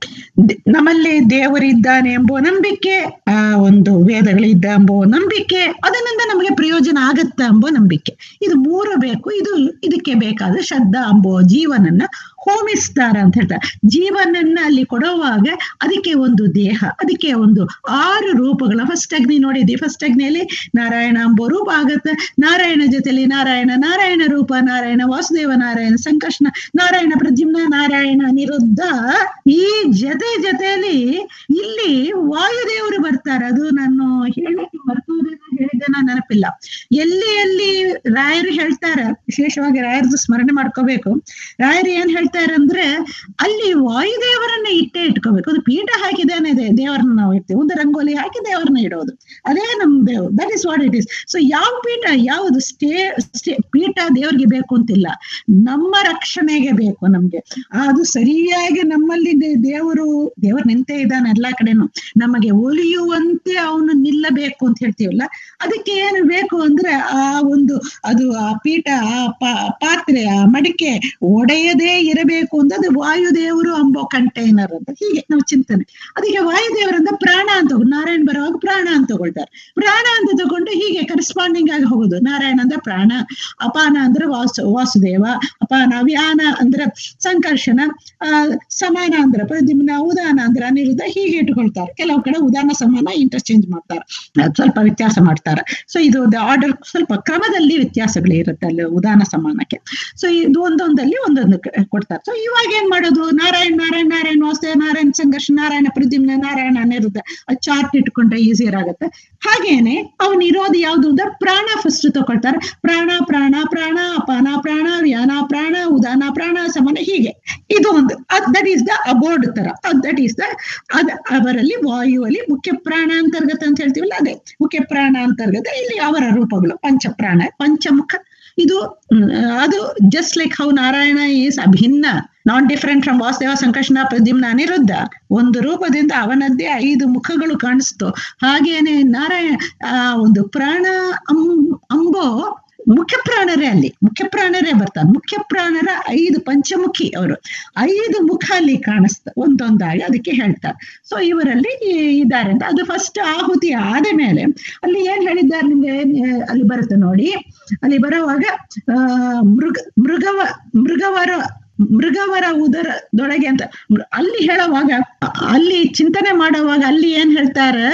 ನಮ್ಮಲ್ಲಿ ದೇವರಿದ್ದಾನೆ ಎಂಬುವ ನಂಬಿಕೆ ಆ ಒಂದು ವೇದಗಳಿದ್ದ ಎಂಬುವ ನಂಬಿಕೆ ಅದರಿಂದ ನಮಗೆ ಪ್ರಯೋಜನ ಆಗತ್ತ ಎಂಬುವ ನಂಬಿಕೆ ಇದು ಮೂರು ಬೇಕು ಇದು ಇದಕ್ಕೆ ಬೇಕಾದ ಶ್ರದ್ಧಾ ಎಂಬುವ ಜೀವನನ್ನ ಹೋಮಿಸ್ತಾರ ಅಂತ ಹೇಳ್ತಾರೆ ಜೀವನನ್ನ ಅಲ್ಲಿ ಕೊಡುವಾಗ ಅದಕ್ಕೆ ಒಂದು ದೇಹ ಅದಕ್ಕೆ ಒಂದು ಆರು ರೂಪಗಳ ಫಸ್ಟ್ ಅಗ್ನಿ ನೋಡಿದ್ವಿ ಫಸ್ಟ್ ಅಗ್ನಿಯಲ್ಲಿ ನಾರಾಯಣ ಎಂಬ ರೂಪ ಆಗತ್ತೆ ನಾರಾಯಣ ಜೊತೆಲಿ ನಾರಾಯಣ ನಾರಾಯಣ ರೂಪ ನಾರಾಯಣ ವಾಸುದೇವ ನಾರಾಯಣ ಸಂಕರ್ಷಣ ನಾರಾಯಣ ಪ್ರದ್ಯುಮ್ನ ನಾರಾಯಣ ನಿರುದ್ಧ ಈ ಜೊತೆ ಜೊತೆಯಲ್ಲಿ ಇಲ್ಲಿ ವಾಯುದೇವರು ಬರ್ತಾರೆ ಅದು ನಾನು ಹೇಳಕ್ಕೆ ಮರ್ತೋದೇನೋ ಹೇಳಿದ್ದೇನೋ ನೆನಪಿಲ್ಲ ಎಲ್ಲಿ ಎಲ್ಲಿ ರಾಯರು ಹೇಳ್ತಾರೆ ವಿಶೇಷವಾಗಿ ರಾಯರದು ಸ್ಮರಣೆ ಮಾಡ್ಕೋಬೇಕು ರಾಯರು ಏನ್ ಹೇಳ್ತಾರೆ ಅಂದ್ರೆ ಅಲ್ಲಿ ವಾಯುದೇವರನ್ನ ಇಟ್ಟೇ ಇಟ್ಕೋಬೇಕು ಅದು ಪೀಠ ಹಾಕಿದೇನೆ ಇದೆ ದೇವರನ್ನ ನಾವು ಇಡ್ತೀವಿ ಒಂದು ರಂಗೋಲಿ ಹಾಕಿ ದೇವರನ್ನ ಇಡೋದು ಅದೇ ನಮ್ ದೇವ್ that is what it is so ಯಾವ ಪೀಠ ಯಾವುದು ಸ್ಟೇ ಸ್ಟೇ ಪೀಠ ದೇವ್ರಿಗೆ ಬೇಕು ಅಂತಿಲ್ಲ ನಮ್ಮ ರಕ್ಷಣೆಗೆ ಬೇಕು ನಮ್ಗೆ ಅದು ಸರಿಯಾಗಿ ನಮ್ಮಲ್ಲಿ ದೇ- ದೇವರು ದೇವರು ನಿಂತೇ ಇದ್ದಾನೆ ಎಲ್ಲಾ ಕಡೆನು ನಮಗೆ ಒಲಿಯುವಂತೆ ಅವನು ನಿಲ್ಲಬೇಕು ಅಂತ ಹೇಳ್ತೀವಲ್ಲ ಅದಕ್ಕೆ ಏನು ಬೇಕು ಅಂದ್ರೆ ಆ ಒಂದು ಅದು ಆ ಪೀಠ ಆ ಪಾ- ಪಾತ್ರೆ ಆ ಮಡಿಕೆ ಒಡೆಯದೇ ಇರಬೇಕು ಅಂತ ಅದು ವಾಯುದೇವರು ಅಂಬೋ ಕಂಟೈನರ್ ಅಂತ ಹೀಗೆ ನಾವು ಚಿಂತನೆ ಅದಕ್ಕೆ ವಾಯುದೇವರಿಂದ ಪ್ರಾಣ ಅಂತ ತಗೊಂಡು ನಾರಾಯಣ ಬರುವಾಗ ಪ್ರಾಣ ಅಂತ ತಗೊಳ್ತಾರೆ ಪ್ರಾಣ ಅಂತ ತಗೊಂಡು ಹೀಗೆ ಕರೆಸ್ಪಾಂಡಿಂಗ್ ಆಗಿ ಹೋಗುದು ನಾರಾಯಣ ಅಂದ್ರೆ ಪ್ರಾಣ ಅಪಾನ ಅಂದ್ರೆ ವಾಸು ವಾಸುದೇವ ಅಪಾನ ವ್ಯಾನ ಅಂದ್ರೆ ಸಂಕರ್ಷಣ ಆ ಸಮಾನ ಅಂದ್ರೆ ಪ್ರದ್ಯುಮ್ನ ಉದಾನ ಅಂದ್ರೆ ಅನಿರುದ್ಧ ಹೀಗೆ ಇಟ್ಕೊಳ್ತಾರೆ ಕೆಲವು ಕಡೆ ಉದಾನ ಸಮಾನ ಇಂಟರ್ಚೇಂಜ್ ಮಾಡ್ತಾರೆ ಅದ್ ಸ್ವಲ್ಪ ವ್ಯತ್ಯಾಸ ಮಾಡ್ತಾರೆ ಸೊ ಇದು ಆರ್ಡರ್ ಸ್ವಲ್ಪ ಕ್ರಮದಲ್ಲಿ ವ್ಯತ್ಯಾಸಗಳು ಇರುತ್ತೆ ಅಲ್ಲಿ ಉದಾನ ಸಮಾನಕ್ಕೆ ಸೊ ಇದು ಒಂದೊಂದಲ್ಲಿ ಒಂದೊಂದು ಕ- ಕೊಡ್ತಾರೆ ಸೊ ಇವಾಗ ಏನ್ ಮಾಡೋದು ನಾರಾಯಣ ನಾರಾಯಣ ನಾರಾಯಣ ವಾಸುದೇವ ನಾರಾಯಣ ಸಂಘರ್ಷ ನಾರಾಯಣ ಪ್ರದ್ಯುಮ್ನ ನಾರಾಯಣ ಅನಿರುದ್ಧ ಚಾರ್ಟ್ ಇಟ್ಕೊಂಡ್ರೆ ಈಸಿಯರ್ ಆಗುತ್ತೆ ಹಾಗೇನೆ ಅವನ್ ಇರೋದು ಯಾವ್ದು ಅಂದ್ರೆ ಪ್ರಾಣ ಫಸ್ಟ್ ತಗೊಳ್ತಾರೆ ಪ್ರಾಣ ಪ್ರಾಣ ಪ್ರಾಣ ಅಪಾನ ಪ್ರಾಣ ವ್ಯಾನ ಪ್ರಾಣ ಉದಾನ ಪ್ರಾಣ ಸಮಾನ ಹೀಗೆ ಇದು ಒಂದು ದಟ್ ಈಸ್ ದ ಅಬೋರ್ಡ್ ತರ ದಟ್ ಈಸ್ ದ ಅದ ಅವರಲ್ಲಿ ವಾಯುವಲ್ಲಿ ಮುಖ್ಯ ಪ್ರಾಣ ಅಂತರ್ಗತ ಅಂತ ಹೇಳ್ತೀವಲ್ಲ ಅದೇ ಮುಖ್ಯ ಪ್ರಾಣ ಅಂತರ್ಗತ ಇಲ್ಲಿ ಅವರ ರೂಪಗಳು ಪಂಚಪ್ರಾಣ ಪಂಚಮುಖ ಇದು ಮ್, ಅದು just like how Narayana is ಅಭಿನ್ನ not different from Vasudeva Sankarshana Pradyumna Aniruddha ಒಂದು ರೂಪದಿಂದ ಅವನದ್ದೇ ಐದು ಮುಖಗಳು ಕಾಣಿಸ್ತು ಹಾಗೇನೆ ನಾರಾಯಣ ಆ ಒಂದು ಪ್ರಾಣ ಅಂ ಅಂಬೋ ಮುಖ್ಯ ಪ್ರಾಣರೇ ಅಲ್ಲಿ ಮುಖ್ಯ ಪ್ರಾಣರೇ ಬರ್ತಾರೆ ಮುಖ್ಯ ಪ್ರಾಣರ ಐದು ಪಂಚಮುಖಿ ಅವರು ಐದು ಮುಖ ಅಲ್ಲಿ ಕಾಣಿಸ್ತ ಒಂದೊಂದಾಗಿ ಅದಕ್ಕೆ ಹೇಳ್ತಾರೆ ಸೊ ಇವರಲ್ಲಿ ಈ- ಇದ್ದಾರೆ ಅಂತ ಅದು ಫಸ್ಟ್ ಆಹುತಿ ಆದ ಮೇಲೆ ಅಲ್ಲಿ ಏನ್ ಹೇಳಿದ್ದಾರೆ ನಿಮ್ಗೆ ಏನ್- ಅಲ್ಲಿ ಬರುತ್ತೆ ನೋಡಿ ಅಲ್ಲಿ ಬರುವಾಗ ಆ ಮೃಗ ಮೃಗವ ಮೃಗವರ ಮೃಗವರ ಉದರದೊಳಗೆ ಅಂತ ಮೃ- ಅಲ್ಲಿ ಹೇಳುವಾಗ ಅಲ್ಲಿ ಚಿಂತನೆ ಮಾಡುವಾಗ ಅಲ್ಲಿ ಏನ್ ಹೇಳ್ತಾರೆ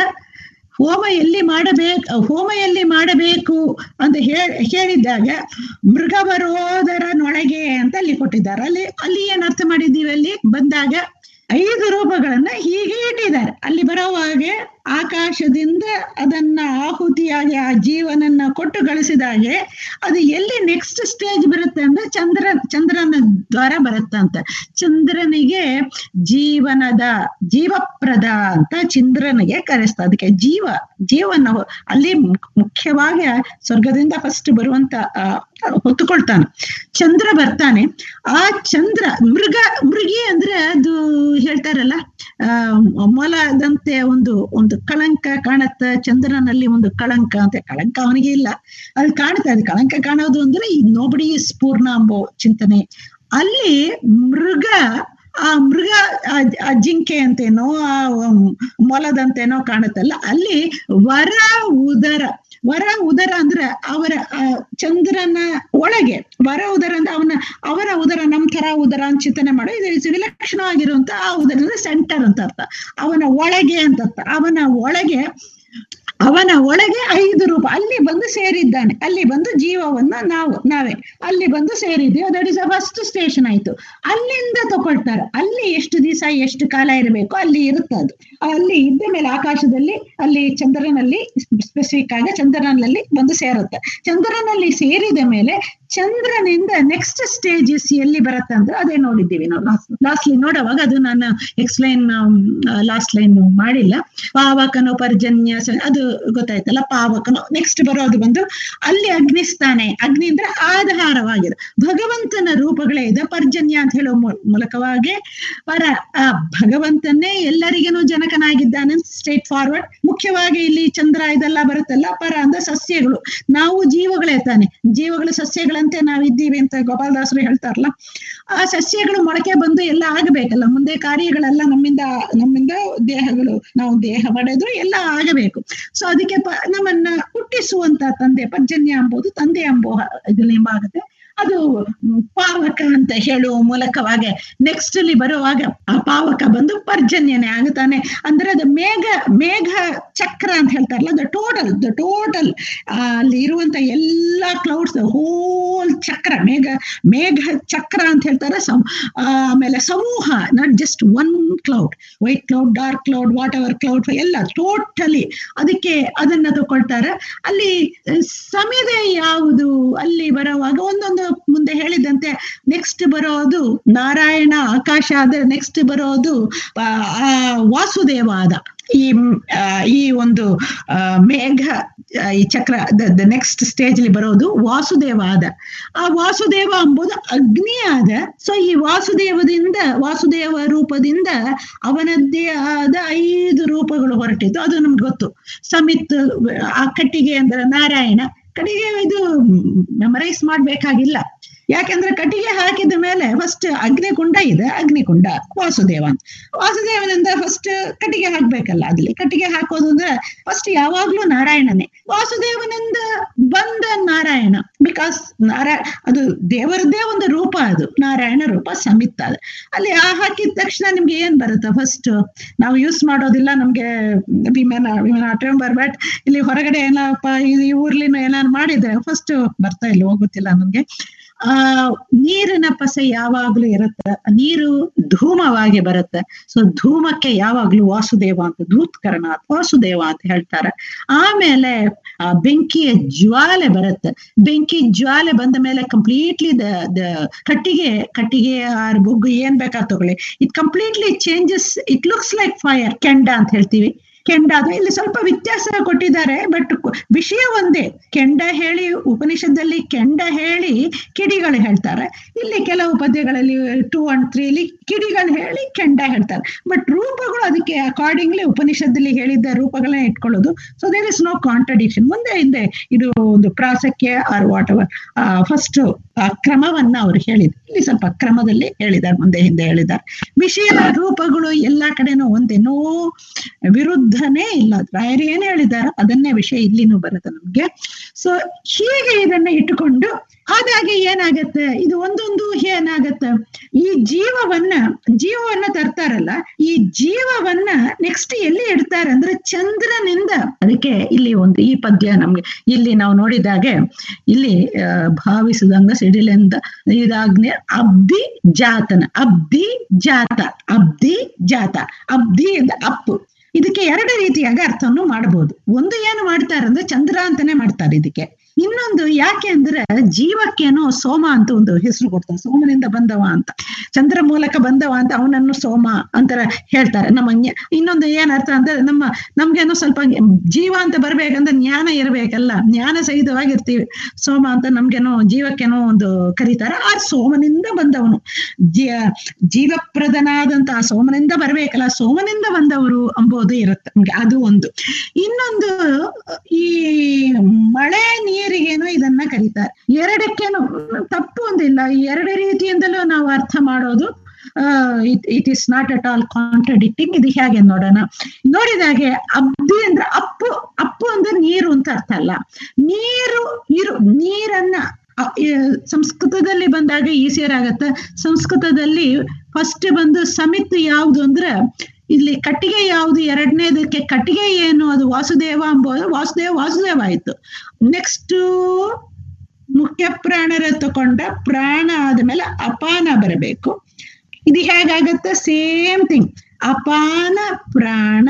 ಹೋಮ ಎಲ್ಲಿ ಮಾಡಬೇಕು ಹೋಮ ಎಲ್ಲಿ ಮಾಡಬೇಕು ಅಂತ ಹೇಳಿ ಹೇಳಿದ್ದಾಗ ಮೃಗವರೋದರನೊಳಗೆ ಅಂತ ಅಲ್ಲಿ ಕೊಟ್ಟಿದ್ದಾರೆ ಅಲ್ಲಿ ಅಲ್ಲಿ ಏನ್ ಅರ್ಥ ಮಾಡಿದ್ದೀವಿ ಅಲ್ಲಿ ಬಂದಾಗ ಐದು ರೂಪಗಳನ್ನ ಹೀಗೆ ಇಟ್ಟಿದ್ದಾರೆ ಅಲ್ಲಿ ಬರೋವಾಗೆ ಆಕಾಶದಿಂದ ಅದನ್ನ ಆಹುತಿಯಾಗಿ ಆ ಜೀವನನ್ನ ಕೊಟ್ಟು ಗಳಿಸಿದಾಗೆ ಅದು ಎಲ್ಲಿ ನೆಕ್ಸ್ಟ್ ಸ್ಟೇಜ್ ಬರುತ್ತೆ ಅಂದ್ರೆ ಚಂದ್ರ ಚಂದ್ರನ ದ್ವಾರ ಬರುತ್ತೆ ಅಂತ ಚಂದ್ರನಿಗೆ ಜೀವನದ ಜೀವಪ್ರದ ಅಂತ ಚಂದ್ರನಿಗೆ ಕರೆಸ್ತಾ ಅದಕ್ಕೆ ಜೀವ ಜೀವನ ಅಲ್ಲಿ ಮುಖ್ಯವಾಗಿ ಸ್ವರ್ಗದಿಂದ ಫಸ್ಟ್ ಬರುವಂತ ಆ, ಹೊತ್ತುಕೊಳ್ತಾನೆ ಚಂದ್ರ ಬರ್ತಾನೆ ಆ ಚಂದ್ರ ಮೃಗ ಮೃಗಿ ಅಂದ್ರೆ ಅದು ಹೇಳ್ತಾರಲ್ಲ ಆ ಮೊಲದಂತೆ ಒಂದು ಒಂದು ಕಳಂಕ ಕಾಣತ್ತ ಚಂದ್ರನಲ್ಲಿ ಒಂದು ಕಳಂಕ ಅಂತ ಕಳಂಕ ಅವನಿಗೆ ಇಲ್ಲ ಅದು ಕಾಣುತ್ತೆ ಅದು ಕಳಂಕ ಕಾಣೋದು ಅಂದ್ರೆ ನೋಬಡಿ ಸ್ಪೂರ್ಣ ಎಂಬೋ ಚಿಂತನೆ ಅಲ್ಲಿ ಮೃಗ ಆ ಮೃಗ ಆ- ಆ ಜಿಂಕೆ ಅಂತೇನೋ ಆ ಮೊಲದಂತೇನೋ ಕಾಣುತ್ತಲ್ಲ ಅಲ್ಲಿ ವರ ಉದರ ವರ ಉದರ ಅಂದ್ರೆ ಅವರ ಆ ಚಂದ್ರನ ಒಳಗೆ ವರ ಉದರ ಅಂದ್ರೆ ಅವನ ಅವರ ಉದರ ನಮ್ ತರ ಉದರ ಅಂತ ಚಿಂತನೆ ಮಾಡೋ ಇದು ವಿಲಕ್ಷಣವಾಗಿರುವಂತ ಆ ಉದರ ಅಂದ್ರೆ ಸೆಂಟರ್ ಅಂತ ಅರ್ಥ ಅವನ ಒಳಗೆ ಅಂತ ಅರ್ಥ ಅವನ ಒಳಗೆ ಅವನ ಒಳಗೆ ಐದು ರೂಪ ಅಲ್ಲಿ ಬಂದು ಸೇರಿದ್ದಾನೆ ಅಲ್ಲಿ ಬಂದು ಜೀವವನ್ನ ನಾವು ನಾವೇ ಅಲ್ಲಿ ಬಂದು ಸೇರಿದ್ದೀವಿ that is a first station ಆಯ್ತು ಅಲ್ಲಿಂದ ತಗೊಳ್ತಾರೆ ಅಲ್ಲಿ ಎಷ್ಟು ದಿವಸ ಎಷ್ಟು ಕಾಲ ಇರಬೇಕು ಅಲ್ಲಿ ಇರುತ್ತೆ ಅದು ಅಲ್ಲಿ ಇದ್ದ ಮೇಲೆ ಆಕಾಶದಲ್ಲಿ ಅಲ್ಲಿ ಚಂದ್ರನಲ್ಲಿ ಸ್ಪೆಸಿಫಿಕ್ ಆಗಿ ಚಂದ್ರನಲ್ಲಿ ಬಂದು ಸೇರುತ್ತೆ ಚಂದ್ರನಲ್ಲಿ ಸೇರಿದ ಮೇಲೆ ಚಂದ್ರನಿಂದ ನೆಕ್ಸ್ಟ್ ಸ್ಟೇಜಸ್ ಎಲ್ಲಿ ಬರುತ್ತೆ ಅಂದ್ರೆ ಅದೇ ನೋಡಿದ್ದೀವಿ ನಾವು ಲಾಸ್ಟ್ ಲಾಸ್ಟ್ಲಿ ನೋಡುವಾಗ ಅದು ನಾನು ಎಕ್ಸ್ಪ್ಲೈನ್ ಲಾಸ್ಟ್ ಲೈನ್ ಮಾಡಿಲ್ಲ ಪಾವಕನು ಪರ್ಜನ್ಯ ಸ- ಅದು ಗೊತ್ತಾಯ್ತಲ್ಲ ಪಾವಕನು ನೆಕ್ಸ್ಟ್ ಬರೋದು ಬಂದು ಅಲ್ಲಿ ಅಗ್ನಿಸ್ತಾನೆ ಅಗ್ನಿ ಅಂದ್ರೆ ಆಧಾರವಾಗಿದೆ ಭಗವಂತನ ರೂಪಗಳೇ ಇದೆ ಪರ್ಜನ್ಯ ಅಂತ ಹೇಳೋ ಮೂ- ಮೂಲಕವಾಗಿ ಪರ ಆ ಭಗವಂತನೇ ಎಲ್ಲರಿಗೇನು ಜನಕನಾಗಿದ್ದಾನೆ ಸ್ಟ್ರೇಟ್ ಫಾರ್ವರ್ಡ್ ಮುಖ್ಯವಾಗಿ ಇಲ್ಲಿ ಚಂದ್ರ ಇದೆಲ್ಲ ಬರುತ್ತಲ್ಲ ಪರ ಅಂದ್ರೆ ಸಸ್ಯಗಳು ನಾವು ಜೀವಗಳೇ ತಾನೆ ಜೀವಗಳು ಸಸ್ಯಗಳಂತೆ ನಾವಿದ್ದೀವಿ ಅಂತ ಗೋಪಾಲದಾಸರು ಹೇಳ್ತಾರಲ್ಲ ಆ ಸಸ್ಯಗಳು ಮೊಳಕೆ ಬಂದು ಎಲ್ಲ ಆಗಬೇಕಲ್ಲ ಮುಂದೆ ಕಾರ್ಯಗಳೆಲ್ಲ ನಮ್ಮಿಂದ ನಮ್ಮಿಂದ ದೇಹಗಳು ನಾವು ದೇಹ ಪಡೆದು ಎಲ್ಲ ಆಗಬೇಕು ಸೊ ಅದಕ್ಕೆ ಪ ನಮ್ಮನ್ನ ಹುಟ್ಟಿಸುವಂತ ತಂದೆ ಪರ್ಜನ್ಯ ಎಂಬುದು ತಂದೆ ಎಂಬೋ ಇದ್ರಲ್ಲಿ ಆಗುತ್ತೆ ಅದು ಮ್, ಪಾವಕ ಅಂತ ಹೇಳುವ ಮೂಲಕವಾಗಿ ನೆಕ್ಸ್ಟ್ ಅಲ್ಲಿ ಬರುವಾಗ ಆ ಪಾವಕ ಬಂದು ಪರ್ಜನ್ಯನೇ ಆಗುತ್ತಾನೆ ಅಂದ್ರೆ ಅದು ಮೇಘ ಮೇಘ ಚಕ್ರ ಅಂತ ಹೇಳ್ತಾರಲ್ಲ ದ ಟೋಟಲ್ ದ ಟೋಟಲ್ ಅಲ್ಲಿ ಇರುವಂತ ಎಲ್ಲಾ ಕ್ಲೌಡ್ಸ್ ಹೋಲ್ ಚಕ್ರ ಮೇಘ ಮೇಘ ಚಕ್ರ ಅಂತ ಹೇಳ್ತಾರೆ ಸಮ್ ಆಮೇಲೆ ಸಮೂಹ not just one cloud white cloud dark cloud whatever cloud ಎಲ್ಲ ಟೋಟಲಿ ಅದಕ್ಕೆ ಅದನ್ನ ತಗೊಳ್ತಾರೆ ಅಲ್ಲಿ ಸಮಿದೆ ಯಾವುದು ಅಲ್ಲಿ ಬರುವಾಗ ಒಂದೊಂದು ಮುಂದೆ ಹೇಳಿದಂತೆ ನೆಕ್ಸ್ಟ್ ಬರೋದು ನಾರಾಯಣ ಆಕಾಶ ಆದ್ರೆ ನೆಕ್ಸ್ಟ್ ಬರೋದು ಆ, ಆ ವಾಸುದೇವಾದ ಈ ಮ್, ಆ, ಈ ಒಂದು ಆ, ಮೇಘ ಆ, ಈ ಚಕ್ರ ದ ನೆಕ್ಸ್ಟ್ ಸ್ಟೇಜ್ ಅಲ್ಲಿ ಬರೋದು ವಾಸುದೇವಾದ ಆ ವಾಸುದೇವ ಎಂಬುದು ಅಗ್ನಿ ಆದ ಸೊ ಈ ವಾಸುದೇವದಿಂದ ವಾಸುದೇವ ರೂಪದಿಂದ ಅವನದ್ದೇ ಆದ ಐದು ರೂಪಗಳು ಹೊರಟಿದ್ದು ಅದು ನಮ್ಗೆ ಗೊತ್ತು ಸಮಿತ್ ಆ ಕಟ್ಟಿಗೆ ಅಂದ್ರೆ ನಾರಾಯಣ ಕಟ್ಟಿಗೆ ಇದು ಮೆಮರೈಸ್ ಮಾಡ್ಬೇಕಾಗಿಲ್ಲ ಯಾಕಂದ್ರೆ ಕಟ್ಟಿಗೆ ಹಾಕಿದ ಮೇಲೆ ಫಸ್ಟ್ ಅಗ್ನಿಕುಂಡ ಇದೆ ಅಗ್ನಿಕುಂಡ ವಾಸುದೇವ ಅಂತ ವಾಸುದೇವನಿಂದ ಫಸ್ಟ್ ಕಟ್ಟಿಗೆ ಹಾಕ್ಬೇಕಲ್ಲ ಅದ್ರಲ್ಲಿ ಕಟ್ಟಿಗೆ ಹಾಕೋದು ಅಂದ್ರೆ ಫಸ್ಟ್ ಯಾವಾಗ್ಲೂ ನಾರಾಯಣನೇ ವಾಸುದೇವನಿಂದ ಬಂದ ನಾರಾಯಣ ಬಿಕಾಸ್ ನಾರಾಯಣ ಅದು ದೇವರದ್ದೇ ಒಂದು ರೂಪ ಅದು ನಾರಾಯಣ ರೂಪ ಸಮಿತ್ ಅದು ಅಲ್ಲಿ ಆ ಹಾಕಿದ ತಕ್ಷಣ ನಿಮ್ಗೆ ಏನ್ ಬರುತ್ತೆ ಫಸ್ಟ್ ನಾವು ಯೂಸ್ ಮಾಡೋದಿಲ್ಲ ನಮ್ಗೆ ವಿಮಾನ ವಿಮಾನ ರಿಮೆಂಬರ್ ಬಟ್ ಇಲ್ಲಿ ಹೊರಗಡೆ ಏನಪ್ಪ ಈ ಊರ್ಲಿನ ಏನಾದ್ರು ಮಾಡಿದ್ರೆ ಫಸ್ಟ್ ಬರ್ತಾ ಇಲ್ಲ ಹೋಗುತ್ತಿಲ್ಲ ನಮ್ಗೆ ಆ ನೀರಿನ ಪಸೆ ಯಾವಾಗ್ಲೂ ಇರುತ್ತೆ ನೀರು ಧೂಮವಾಗಿ ಬರುತ್ತೆ ಸೊ ಧೂಮಕ್ಕೆ ಯಾವಾಗ್ಲೂ ವಾಸುದೇವ ಅಂತ ಧೂತ್ಕರಣ ವಾಸುದೇವ ಅಂತ ಹೇಳ್ತಾರೆ ಆಮೇಲೆ ಆ ಬೆಂಕಿಯ ಜ್ವಾಲೆ ಬರುತ್ತೆ ಬೆಂಕಿ ಜ್ವಾಲೆ ಬಂದ ಮೇಲೆ ಕಂಪ್ಲೀಟ್ಲಿ ದ ದ ಕಟ್ಟಿಗೆ ಕಟ್ಟಿಗೆ ಆರ್ ಬೊಗ್ಗು ಏನ್ ಬೇಕಾ ತಗೊಳ್ಳಿ it completely changes it looks like fire ಕೆಂಡ ಅಂತ ಹೇಳ್ತೀವಿ ಕೆಂಡ ಅದು ಇಲ್ಲಿ ಸ್ವಲ್ಪ ವ್ಯತ್ಯಾಸ ಕೊಟ್ಟಿದ್ದಾರೆ ಬಟ್ ವಿಷಯ ಒಂದೇ ಕೆಂಡ ಹೇಳಿ ಉಪನಿಷತ್ತಲ್ಲಿ ಕೆಂಡ ಹೇಳಿ ಕಿಡಿಗಳು ಹೇಳ್ತಾರೆ ಇಲ್ಲಿ ಕೆಲವು ಪದ್ಯಗಳಲ್ಲಿ ಟೂ ಅಂಡ್ ತ್ರೀಲಿ ಕಿಡಿಗಳು ಹೇಳಿ ಕೆಂಡ ಹೇಳ್ತಾರೆ ಬಟ್ ರೂಪಗಳು ಅದಕ್ಕೆ ಅಕಾರ್ಡಿಂಗ್ಲಿ ಉಪನಿಷತ್ತಲ್ಲಿ ಹೇಳಿದ್ದ ರೂಪಗಳನ್ನ ಇಟ್ಕೊಳ್ಳೋದು so there is no contradiction ಮುಂದೆ ಹಿಂದೆ ಇದು ಒಂದು ಪ್ರಾಸಕ್ಕೆ ಆರ್ ವಾಟ್ ಎವರ್ ಫಸ್ಟ್ ಆ ಕ್ರಮವನ್ನ ಅವ್ರು ಹೇಳಿದ್ರು ಇಲ್ಲಿ ಸ್ವಲ್ಪ ಕ್ರಮದಲ್ಲಿ ಹೇಳಿದ್ದಾರೆ ಮುಂದೆ ಹಿಂದೆ ಹೇಳಿದ್ದಾರೆ ವಿಷಯದ ರೂಪಗಳು ಎಲ್ಲಾ ಕಡೆನೂ ಒಂದೇನೋ ವಿರುದ್ಧನೇ ಇಲ್ಲ ರಾಯರು ಏನ್ ಹೇಳಿದಾರ ಅದನ್ನೇ ವಿಷಯ ಇಲ್ಲಿನೂ ಬರುತ್ತೆ ನಮ್ಗೆ ಸೊ ಹೀಗೆ ಇದನ್ನ ಇಟ್ಟುಕೊಂಡು ಆದಾಗೆ ಏನಾಗತ್ತೆ ಇದು ಒಂದೊಂದು ಏನಾಗತ್ತೆ ಈ ಜೀವವನ್ನ ಜೀವವನ್ನ ತರ್ತಾರಲ್ಲ ಈ ಜೀವವನ್ನ ನೆಕ್ಸ್ಟ್ ಎಲ್ಲಿ ಇಡ್ತಾರೆ ಅಂದ್ರೆ ಚಂದ್ರನಿಂದ ಅದಕ್ಕೆ ಇಲ್ಲಿ ಒಂದು ಈ ಪದ್ಯ ನಮ್ಗೆ ಇಲ್ಲಿ ನಾವು ನೋಡಿದಾಗೆ ಇಲ್ಲಿ ಆ, ಭಾವಿಸಿದಂಗ ಸಿಡಿಲೆಂದ ಇದಾಗ್ನೆ ಅಬ್ಧಿ ಜಾತನ ಅಬ್ಧಿ ಜಾತ ಅಬ್ಧಿ ಜಾತ ಅಬ್ಧಿ ಅಂದ್ರೆ ಅಪ್ಪು ಇದಕ್ಕೆ ಎರಡು ರೀತಿಯಾಗಿ ಅರ್ಥವನ್ನು ಮಾಡಬಹುದು ಒಂದು ಏನು ಮಾಡ್ತಾರೆ ಅಂದ್ರೆ ಚಂದ್ರ ಅಂತಾನೆ ಮಾಡ್ತಾರೆ ಇದಕ್ಕೆ ಇನ್ನೊಂದು ಯಾಕೆ ಅಂದ್ರೆ ಜೀವಕ್ಕೇನೋ ಸೋಮ ಅಂತ ಒಂದು ಹೆಸರು ಕೊಡ್ತಾರೆ ಸೋಮನಿಂದ ಬಂದವ ಅಂತ ಚಂದ್ರ ಮೂಲಕ ಬಂದವ ಅಂತ ಅವನನ್ನು ಸೋಮ ಅಂತರ ಹೇಳ್ತಾರೆ ನಮ್ಮ ಜ್ಞ- ಇನ್ನೊಂದು ಏನ್ ಅರ್ಥ ಅಂದ್ರೆ ನಮ್ಮ ನಮ್ಗೇನೋ ಸ್ವಲ್ಪ ಜೀವ ಅಂತ ಬರ್ಬೇಕಂದ್ರೆ ಜ್ಞಾನ ಇರ್ಬೇಕಲ್ಲ ಜ್ಞಾನ ಸಹಿತವಾಗಿರ್ತೀವಿ ಸೋಮ ಅಂತ ನಮ್ಗೇನೋ ಜೀವಕ್ಕೇನೋ ಒಂದು ಕರೀತಾರೆ ಆ ಸೋಮನಿಂದ ಬಂದವನು ಜೀ ಜೀವಪ್ರದನಾದಂತ ಆ ಸೋಮನಿಂದ ಬರ್ಬೇಕಲ್ಲ ಸೋಮನಿಂದ ಬಂದವರು ಅಂಬೋದು ಇರುತ್ತೆ ನಮ್ಗೆ ಅದು ಒಂದು ಇನ್ನೊಂದು ಈ ಮಳೆ ನೀರಿಗೇನೋ ಇದನ್ನ ಕರೀತಾರೆ ಎರಡಕ್ಕೇನು ತಪ್ಪು ಒಂದಿಲ್ಲ ಈ ಎರಡು ರೀತಿಯಿಂದಲೂ ನಾವು ಅರ್ಥ ಮಾಡೋದು it is not at all contradicting ಇದು ಹೇಗೆ ನೋಡೋಣ ನೋಡಿದಾಗೆ ಅಬ್ಬಿ ಅಂದ್ರೆ ಅಪ್ಪು ಅಪ್ಪು ಅಂದ್ರೆ ನೀರು ಅಂತ ಅರ್ಥ ಅಲ್ಲ ನೀರು ಇರು ನೀರನ್ನ ಅ, ಈ ಸಂಸ್ಕೃತದಲ್ಲಿ ಬಂದಾಗ ಈಸಿಯರ್ ಆಗತ್ತೆ ಸಂಸ್ಕೃತದಲ್ಲಿ ಫಸ್ಟ್ ಬಂದು ಸಮಿತ್ ಯಾವುದು ಅಂದ್ರೆ ಇಲ್ಲಿ ಕಟ್ಟಿಗೆ ಯಾವುದು ಎರಡನೇದಕ್ಕೆ ಕಟ್ಟಿಗೆ ಏನು ಅದು ವಾಸುದೇವ ಅಂಬೋದು ವಾಸುದೇವ ವಾಸುದೇವ ಆಯ್ತು ನೆಕ್ಸ್ಟ್ ಮುಖ್ಯ ಪ್ರಾಣರ ತಕೊಂಡ ಪ್ರಾಣ ಆದ್ಮೇಲೆ ಅಪಾನ ಬರಬೇಕು ಇದು ಹೇಗಾಗತ್ತೆ ಸೇಮ್ ಥಿಂಗ್ ಅಪಾನ ಪ್ರಾಣ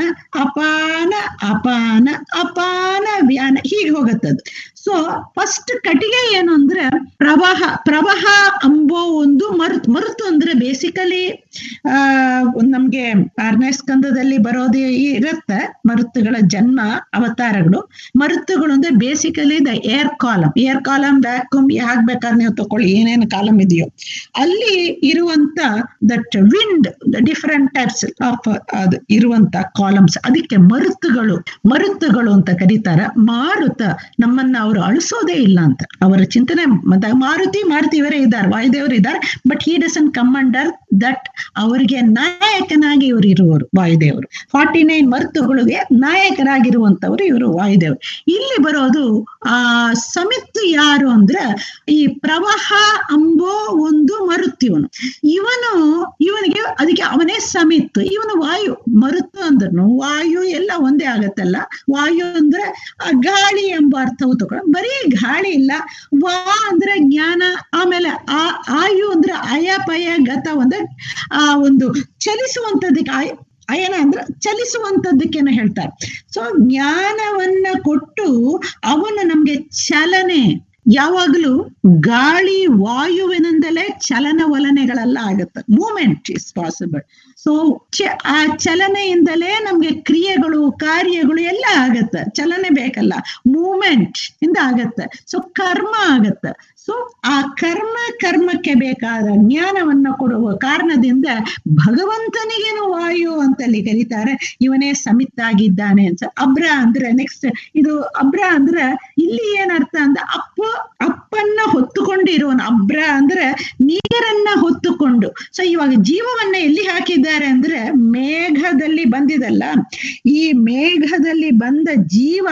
ಅಪಾನ ಅಪಾನ ಅಪಾನ ವ್ಯಾನ ಹೀಗೆ ಹೋಗತ್ತದು ಸೊ ಫಸ್ಟ್ ಕಟ್ಟಿಗೆ ಏನು ಅಂದ್ರೆ ಪ್ರವಾಹ ಪ್ರವಾಹ ಅಂಬೋ ಒಂದು ಮರುತ್ ಮರುತು ಅಂದ್ರೆ ಬೇಸಿಕಲಿ ಆ ನಮ್ಗೆ ಆರನೇ ಸ್ಕಂದದಲ್ಲಿ ಬರೋದು ಇರುತ್ತೆ ಮರುತ್ತುಗಳ ಜನ್ಮ ಅವತಾರಗಳು ಮರುತ್ತುಗಳು ಅಂದ್ರೆ basically the air column air column vacuum ಯಾಕೆ ಬೇಕಾದ್ರೆ ನೀವು ತಕೊಳ್ಳಿ ಏನೇನು ಕಾಲಮ್ ಇದೆಯೋ ಅಲ್ಲಿ ಇರುವಂತ that wind different types of ಅದು ಇರುವಂತ ಕಾಲಮ್ಸ್ ಅದಕ್ಕೆ ಮರುತ್ತುಗಳು ಮರುತ್ತುಗಳು ಅಂತ ಕರೀತಾರೆ ಮಾರುತ ನಮ್ಮನ್ನ ಅವರು ಅಳಿಸೋದೇ ಇಲ್ಲ ಅಂತ ಅವರ ಚಿಂತನೆ ಮತ್ತೆ ಮಾರುತಿ ಮಾರುತಿ ಇವರೇ ಇದ್ದಾರೆ ವಾಯುದೇವರು ಇದ್ದಾರೆ but he doesn't come under that ಅವರಿಗೆ ನಾಯಕನಾಗಿ ಇವರು ಇರುವರು ವಾಯುದೇವರು ಫಾರ್ಟಿ ನೈನ್ ಮರುತುಗಳಿಗೆ ನಾಯಕರಾಗಿರುವಂತವರು ಇವರು ವಾಯುದೇವರು ಇಲ್ಲಿ ಬರೋದು ಆ ಸಮಿತ್ ಯಾರು ಅಂದ್ರೆ ಈ ಪ್ರವಾಹ ಅಂಬೋ ಒಂದು ಮರುತ್ಯವನು ಇವನು ಇವನಿಗೆ ಅದಕ್ಕೆ ಅವನೇ ಸಮಿತ್ ಇವನು ವಾಯು ಮರುತು ಅಂದ್ರೂ ವಾಯು ಎಲ್ಲ ಒಂದೇ ಆಗತ್ತಲ್ಲ ವಾಯು ಅಂದ್ರೆ ಆ ಗಾಳಿ ಎಂಬ ಅರ್ಥವು ತಗೊಂಡು ಬರೀ ಗಾಳಿ ಇಲ್ಲ ವಾ ಅಂದ್ರೆ ಜ್ಞಾನ ಆಮೇಲೆ ಆ ಆಯು ಅಂದ್ರೆ ಅಯಪಯ ಗತ ಅಂದ್ರೆ ಆ ಒಂದು ಚಲಿಸುವಂತದಕ್ಕೆ ಆಯ್ ಅಯನ ಅಂದ್ರೆ ಚಲಿಸುವಂತದ್ದಕ್ಕೇನು ಹೇಳ್ತಾರೆ ಸೊ ಜ್ಞಾನವನ್ನ ಕೊಟ್ಟು ಅವನು ನಮ್ಗೆ ಚಲನೆ ಯಾವಾಗಲೂ ಗಾಳಿ ವಾಯುವಿನಿಂದಲೇ ಚಲನವಲನೆಗಳೆಲ್ಲ ಆಗುತ್ತೆ ಮೂಮೆಂಟ್ ಇಸ್ ಪಾಸಿಬಲ್ ಸೊ ಆ ಚಲನೆಯಿಂದಲೇ ನಮ್ಗೆ ಕ್ರಿಯೆಗಳು ಕಾರ್ಯಗಳು ಎಲ್ಲ ಆಗತ್ತೆ ಚಲನೆ ಬೇಕಲ್ಲ ಮೂಮೆಂಟ್ ಇಂದ ಆಗತ್ತೆ ಸೊ ಕರ್ಮ ಆಗತ್ತೆ ಸೊ ಆ ಕರ್ಮ ಕರ್ಮಕ್ಕೆ ಬೇಕಾದ ಜ್ಞಾನವನ್ನ ಕೊಡುವ ಕಾರಣದಿಂದ ಭಗವಂತನಿಗೇನು ವಾಯು ಅಂತಲ್ಲಿ ಕರೀತಾರೆ ಇವನೇ ಸಮಿತ್ತಾಗಿದ್ದಾನೆ ಅಂತ ಅಬ್ರ ಅಂದ್ರೆ ನೆಕ್ಸ್ಟ್ ಇದು ಅಬ್ರ ಅಂದ್ರೆ ಇಲ್ಲಿ ಏನ್ ಅರ್ಥ ಅಂದ್ರೆ ಅಪ್ಪ ಅಪ್ಪನ್ನ ಹೊತ್ತುಕೊಂಡಿರುವನು ಅಬ್ರ ಅಂದ್ರೆ ನೀರನ್ನ ಹೊತ್ತುಕೊಂಡು ಸೊ ಇವಾಗ ಜೀವವನ್ನ ಎಲ್ಲಿ ಹಾಕಿದ್ದಾರೆ ಅಂದ್ರೆ ಮೇಘದಲ್ಲಿ ಬಂದಿದಲ್ಲ ಈ ಮೇಘದಲ್ಲಿ ಬಂದ ಜೀವ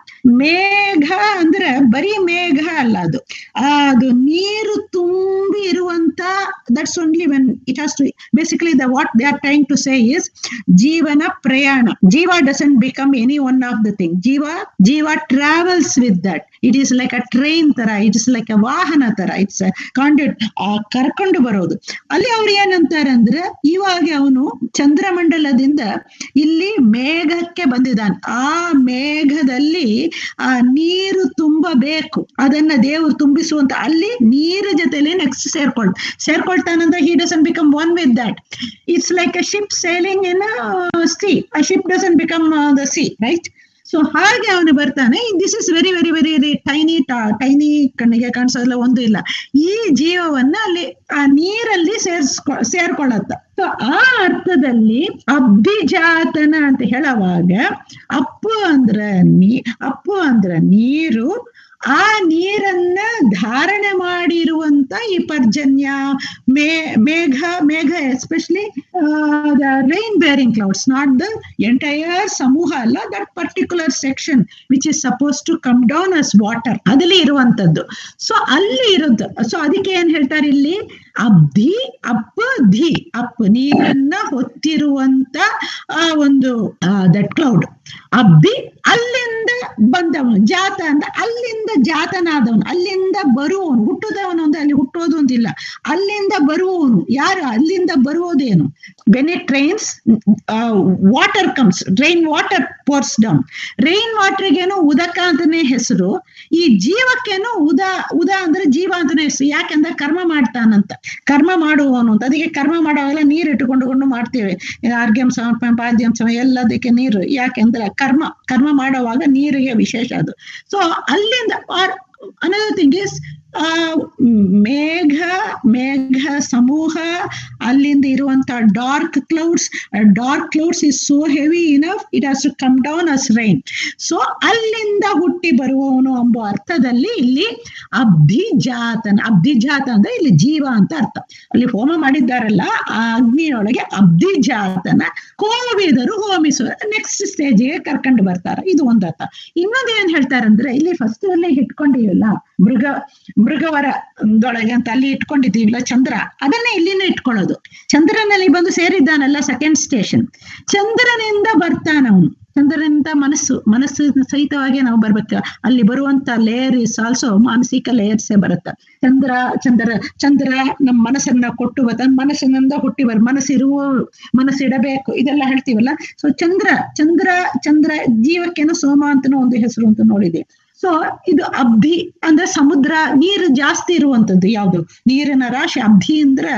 ಮೇಘ ಅಂದ್ರೆ ಬರೀ ಮೇಘ ಅಲ್ಲ ಅದು ಅದು ನೀರು ತುಂಬಿ ಇರುವಂತ that's only when it has to basically the what they are trying to say is ಜೀವನ ಪ್ರಯಾಣ ಜೀವ doesn't become any one of the thing ಜೀವ ಜೀವ travels with that it is like a train ತರ ಇಟ್ ಇಸ್ ಲೈಕ್ ಅ ವಾಹನ ತರ it's conduit ಆ ಕರ್ಕೊಂಡು ಬರೋದು ಅಲ್ಲಿ ಅವ್ರು ಏನಂತಾರೆ ಅಂದ್ರೆ ಇವಾಗ ಅವನು ಚಂದ್ರಮಂಡಲದಿಂದ ಇಲ್ಲಿ ಮೇಘಕ್ಕೆ ಬಂದಿದ್ದಾನೆ ಆ ಮೇಘದಲ್ಲಿ ಆ ನೀರು ತುಂಬಬೇಕು ಅದನ್ನ ದೇವರು ತುಂಬಿಸುವಂತ ಅಲ್ಲಿ ನೀರು ಜೊತೆಲಿ ನೆಕ್ಸ್ಟ್ ಸೇರ್ಕೊಳ್ ಸೇರ್ಕೊಳ್ತಾನಂದ್ರೆ he doesn't become one with that it's like a ship sailing in sea a ship doesn't become the sea right so ಹಾಗೆ ಅವನು ಬರ್ತಾನೆ this is very very very very tiny tiny ಕಣ್ಣಿಗೆ ಕಾಣಿಸೋದಿಲ್ಲ ಒಂದು ಇಲ್ಲ ಈ ಜೀವವನ್ನ ಅಲ್ಲಿ ಆ ನೀರಲ್ಲಿ ಸೇರ್ಸ್ಕೊ ಸೇರ್ಕೊಳ್ಳತ್ತ ಸೊ ಆ ಅರ್ಥದಲ್ಲಿ ಅಬ್ಧಿಜಾತನ ಅಂತ ಹೇಳುವಾಗ ಅಪ್ಪು ಅಂದ್ರ ನೀ ಅಪ್ಪು ಅಂದ್ರ ನೀರು ಆ ನೀರನ್ನ ಧಾರಣೆ ಮಾಡಿರುವಂತ ಈ ಪರ್ಜನ್ಯ ಮೇ ಮೇಘ ಮೇಘ especially the rain bearing clouds not the entire ಸಮೂಹ ಅಲ್ಲ that particular section which is suppose to come down as water ಅದಲ್ಲಿ ಇರುವಂತದ್ದು ಸೊ ಅಲ್ಲಿ ಇರೋದು ಸೊ ಅದಕ್ಕೆ ಏನ್ ಹೇಳ್ತಾರೆ ಇಲ್ಲಿ ಅಬ್ಧಿ ಅಪ್ಪ ಧಿ ಅಪ್ಪ ನೀರನ್ನ ಹೊತ್ತಿರುವಂತ ಆ ಒಂದು ದಟ್ ಕ್ಲೌಡ್ ಅಬ್ಬಿ ಅಲ್ಲಿಂದ ಬಂದವನು ಜಾತ ಅಂತ ಅಲ್ಲಿಂದ ಜಾತನಾದವನು ಅಲ್ಲಿಂದ ಬರುವವನು ಹುಟ್ಟುದವನು ಅಂದ್ರೆ ಅಲ್ಲಿ ಹುಟ್ಟೋದು ಅಂತಿಲ್ಲ ಅಲ್ಲಿಂದ ಬರುವವನು ಯಾರು ಅಲ್ಲಿಂದ ಬರುವುದೇನು when it rains water comes rain water pours down rain ವಾಟರ್ಗೇನು ಉದಕ ಅಂತಾನೆ ಹೆಸರು ಈ ಜೀವಕ್ಕೇನು ಉದ ಉದ ಅಂದ್ರೆ ಜೀವ ಅಂತಾನೆ ಹೆಸರು ಯಾಕೆಂದ್ರೆ ಕರ್ಮ ಮಾಡ್ತಾನಂತ ಕರ್ಮ ಮಾಡುವವನು ಅಂತ ಅದಕ್ಕೆ ಕರ್ಮ ಮಾಡುವಾಗೆಲ್ಲ ನೀರು ಇಟ್ಟುಕೊಂಡುಕೊಂಡು ಮಾಡ್ತೇವೆ ಆರ್ಗ್ಯಂ ಸಮರ್ಪಣೆ ಪಾದ್ಯಂ ಸಮ ಎಲ್ಲದಕ್ಕೆ ನೀರು ಯಾಕೆಂದ್ರೆ ಕರ್ಮ ಕರ್ಮ ಮಾಡುವಾಗ ನೀರಿಗೆ ವಿಶೇಷ ಅದು ಸೊ ಅಲ್ಲಿಂದ ಅನದರ್ ಥಿಂಗ್ ಇಸ್ ಆ ಮೇಘ ಮೇಘ ಸಮೂಹ ಅಲ್ಲಿಂದ ಇರುವಂತ dark clouds dark clouds is so heavy enough it has to come down as rain so ಅಲ್ಲಿಂದ ಹುಟ್ಟಿ ಬರುವವನು ಎಂಬ ಅರ್ಥದಲ್ಲಿ ಇಲ್ಲಿ ಅಬ್ಧಿಜಾತನ ಅಬ್ಧಿಜಾತ ಅಂದ್ರೆ ಇಲ್ಲಿ ಜೀವ ಅಂತ ಅರ್ಥ ಅಲ್ಲಿ ಹೋಮ ಮಾಡಿದ್ದಾರಲ್ಲ ಆ ಅಗ್ನಿಯೊಳಗೆ ಅಬ್ಧಿಜಾತನ ಕೋವಿದರು ಹೋಮಿಸುವ ನೆಕ್ಸ್ಟ್ ಸ್ಟೇಜಿಗೆ ಕರ್ಕೊಂಡು ಬರ್ತಾರೆ ಇದು ಒಂದು ಅರ್ಥ ಇನ್ನೊಂದು ಏನ್ ಹೇಳ್ತಾರಂದ್ರೆ ಇಲ್ಲಿ ಫಸ್ಟ್ ಅಲ್ಲೇ ಇಟ್ಕೊಂಡಿವಲ್ಲ ಮೃಗ ಮೃಗವರ ದೊಳಗೆ ಅಂತ ಅಲ್ಲಿ ಇಟ್ಕೊಂಡಿದ್ದೀವಿಲ್ಲ ಚಂದ್ರ ಅದನ್ನೇ ಇಲ್ಲಿನೂ ಇಟ್ಕೊಳ್ಳೋದು ಚಂದ್ರನಲ್ಲಿ ಬಂದು ಸೇರಿದ್ದಾನಲ್ಲ ಸೆಕೆಂಡ್ ಸ್ಟೇಷನ್ ಚಂದ್ರನಿಂದ ಬರ್ತಾನವನು ಚಂದ್ರನಿಂದ ಮನಸ್ಸು ಮನಸ್ಸು ಸಹಿತವಾಗಿ ನಾವು ಬರ್ಬೇಕು ಅಲ್ಲಿ ಬರುವಂತ ಲೇಯರ್ ಇಸ್ ಆಲ್ಸೋ ಮಾನಸಿಕ ಲೇಯರ್ಸೇ ಬರುತ್ತೆ ಚಂದ್ರ ಚಂದ್ರ ಚಂದ್ರ ನಮ್ಮ ಮನಸ್ಸನ್ನ ಕೊಟ್ಟು ಬತ್ತ ಮನಸ್ಸಿನಿಂದ ಹುಟ್ಟಿ ಬರ್ ಮನಸ್ಸಿರುವ ಮನಸ್ಸಿಡಬೇಕು ಇದೆಲ್ಲ ಹೇಳ್ತೀವಲ್ಲ ಸೊ ಚಂದ್ರ ಚಂದ್ರ ಚಂದ್ರ ಜೀವಕ್ಕೇನು ಸೋಮ ಅಂತನೂ ಒಂದು ಹೆಸರು ಅಂತ ನೋಡಿದೆ ಸೊ ಇದು ಅಬ್ಧಿ ಅಂದ್ರೆ ಸಮುದ್ರ ನೀರು ಜಾಸ್ತಿ ಇರುವಂತದ್ದು ಯಾವುದು ನೀರಿನ ರಾಶಿ ಅಬ್ಧಿ ಅಂದ್ರೆ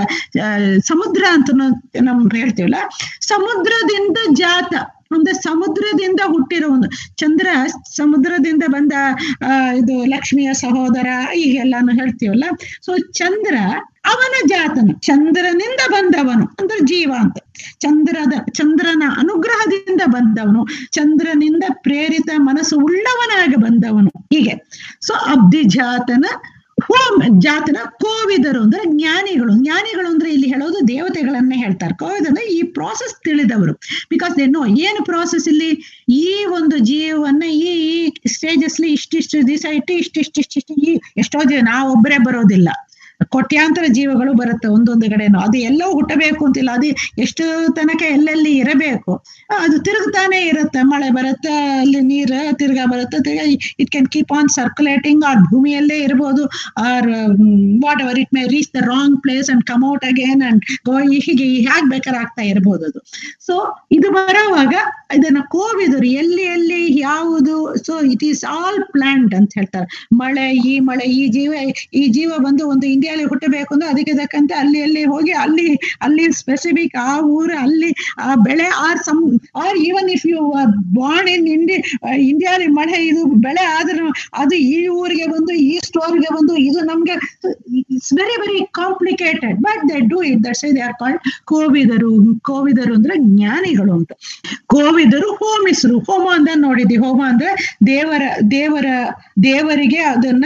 ಸಮುದ್ರ ಅಂತ ನಮ್ ಹೇಳ್ತೀವಲ್ಲ ಸಮುದ್ರದಿಂದ ಜಾತ ಅಂದ್ರೆ ಸಮುದ್ರದಿಂದ ಹುಟ್ಟಿರೋ ಒಂದು ಚಂದ್ರ ಸಮುದ್ರದಿಂದ ಬಂದ ಇದು ಲಕ್ಷ್ಮಿಯ ಸಹೋದರ ಈಗೆಲ್ಲಾನು ಹೇಳ್ತೀವಲ್ಲ ಸೊ ಚಂದ್ರ ಅವನ ಜಾತನ ಚಂದ್ರನಿಂದ ಬಂದವನು ಅಂದ್ರೆ ಜೀವ ಅಂತ ಚಂದ್ರದ ಚಂದ್ರನ ಅನುಗ್ರಹದಿಂದ ಬಂದವನು ಚಂದ್ರನಿಂದ ಪ್ರೇರಿತ ಮನಸ್ಸು ಉಳ್ಳವನಾಗಿ ಬಂದವನು ಹೀಗೆ ಸೊ ಅಬ್ಧಿಜಾತನ ಹೋಮ್ ಜಾತನ ಕೋವಿದರು ಅಂದ್ರೆ ಜ್ಞಾನಿಗಳು ಜ್ಞಾನಿಗಳು ಅಂದ್ರೆ ಇಲ್ಲಿ ಹೇಳೋದು ದೇವತೆಗಳನ್ನೇ ಹೇಳ್ತಾರೆ ಕೋವಿದ ಅಂದ್ರೆ ಈ ಪ್ರಾಸೆಸ್ ತಿಳಿದವರು ಬಿಕಾಸ್ ದೇ ನೋ ಏನು ಪ್ರಾಸೆಸ್ ಇಲ್ಲಿ ಈ ಒಂದು ಜೀವವನ್ನ ಈ ಈ ಸ್ಟೇಜಸ್ಲಿ ಇಷ್ಟಿಷ್ಟು ದಿವಸ ಇಟ್ಟು ಇಷ್ಟಿಷ್ಟಿಷ್ಟಿಷ್ಟು ಈ ಎಷ್ಟೋ ಜೀವ ನಾವೊಬ್ಬರೇ ಬರೋದಿಲ್ಲ ಕೋಟ್ಯಾಂತರ ಜೀವಗಳು ಬರುತ್ತೆ ಒಂದೊಂದು ಕಡೆನೂ ಅದು ಎಲ್ಲವೂ ಹುಟ್ಟಬೇಕು ಅಂತಿಲ್ಲ ಅದು ಎಷ್ಟು ತನಕ ಎಲ್ಲೆಲ್ಲಿ ಇರಬೇಕು ಅದು ತಿರುಗ್ತಾನೆ ಇರುತ್ತೆ ಮಳೆ ಬರುತ್ತೆ ಅಲ್ಲಿ ನೀರು ತಿರ್ಗಾ ಬರುತ್ತೆ ತಿರ್ಗಾ it can keep on circulating ಆ ಭೂಮಿಯಲ್ಲೇ ಇರ್ಬೋದು or whatever it may reach the wrong place and come out again and go ಹೀಗೆ ಹೇಗೆ ಬೇಕಾದ್ರೆ ಆಗ್ತಾ ಇರ್ಬೋದು ಅದು ಸೊ ಇದು ಬರೋವಾಗ ಇದನ್ನ ಕೋವಿದರು ಎಲ್ಲಿ ಎಲ್ಲಿ ಯಾವುದು so it is all plant ಅಂತ ಹೇಳ್ತಾರೆ ಮಳೆ ಈ ಮಳೆ ಈ ಜೀವ ಈ ಜೀವ ಬಂದು ಒಂದು ಇಂಡಿಯಾಲಿ ಹುಟ್ಟಬೇಕು ಅಂದ್ರೆ ಅದಕ್ಕೆ ತಕ್ಕಂತೆ ಅಲ್ಲಿ ಅಲ್ಲಿ ಹೋಗಿ ಅಲ್ಲಿ ಅಲ್ಲಿ ಸ್ಪೆಸಿಫಿಕ್ ಆ ಊರು ಅಲ್ಲಿ ಆ ಬೆಳೆ are some are even if you born in ಇಂಡಿ ಇಂಡಿಯಾಲಿ ಮಳೆ ಇದು ಬೆಳೆ ಆದ್ರೂ ಅದು ಈ ಊರಿಗೆ ಬಂದು ಈ ಸ್ಟೋರ್ಗೆ ಬಂದು ಇದು ನಮ್ಗೆ it's very very complicated but they do it that's they are called ಕೋವಿದರು ಕೋವಿದರು ಅಂದ್ರೆ ಜ್ಞಾನಿಗಳು ಅಂತ ಕೋವಿದರು ಹೋಮಿಸರು ಹೋಮ ಅಂತ ನೋಡಿದ್ವಿ ಹೋಮ ಅಂದ್ರೆ ದೇವರ ದೇವರ ದೇವರಿಗೆ ಅದನ್ನ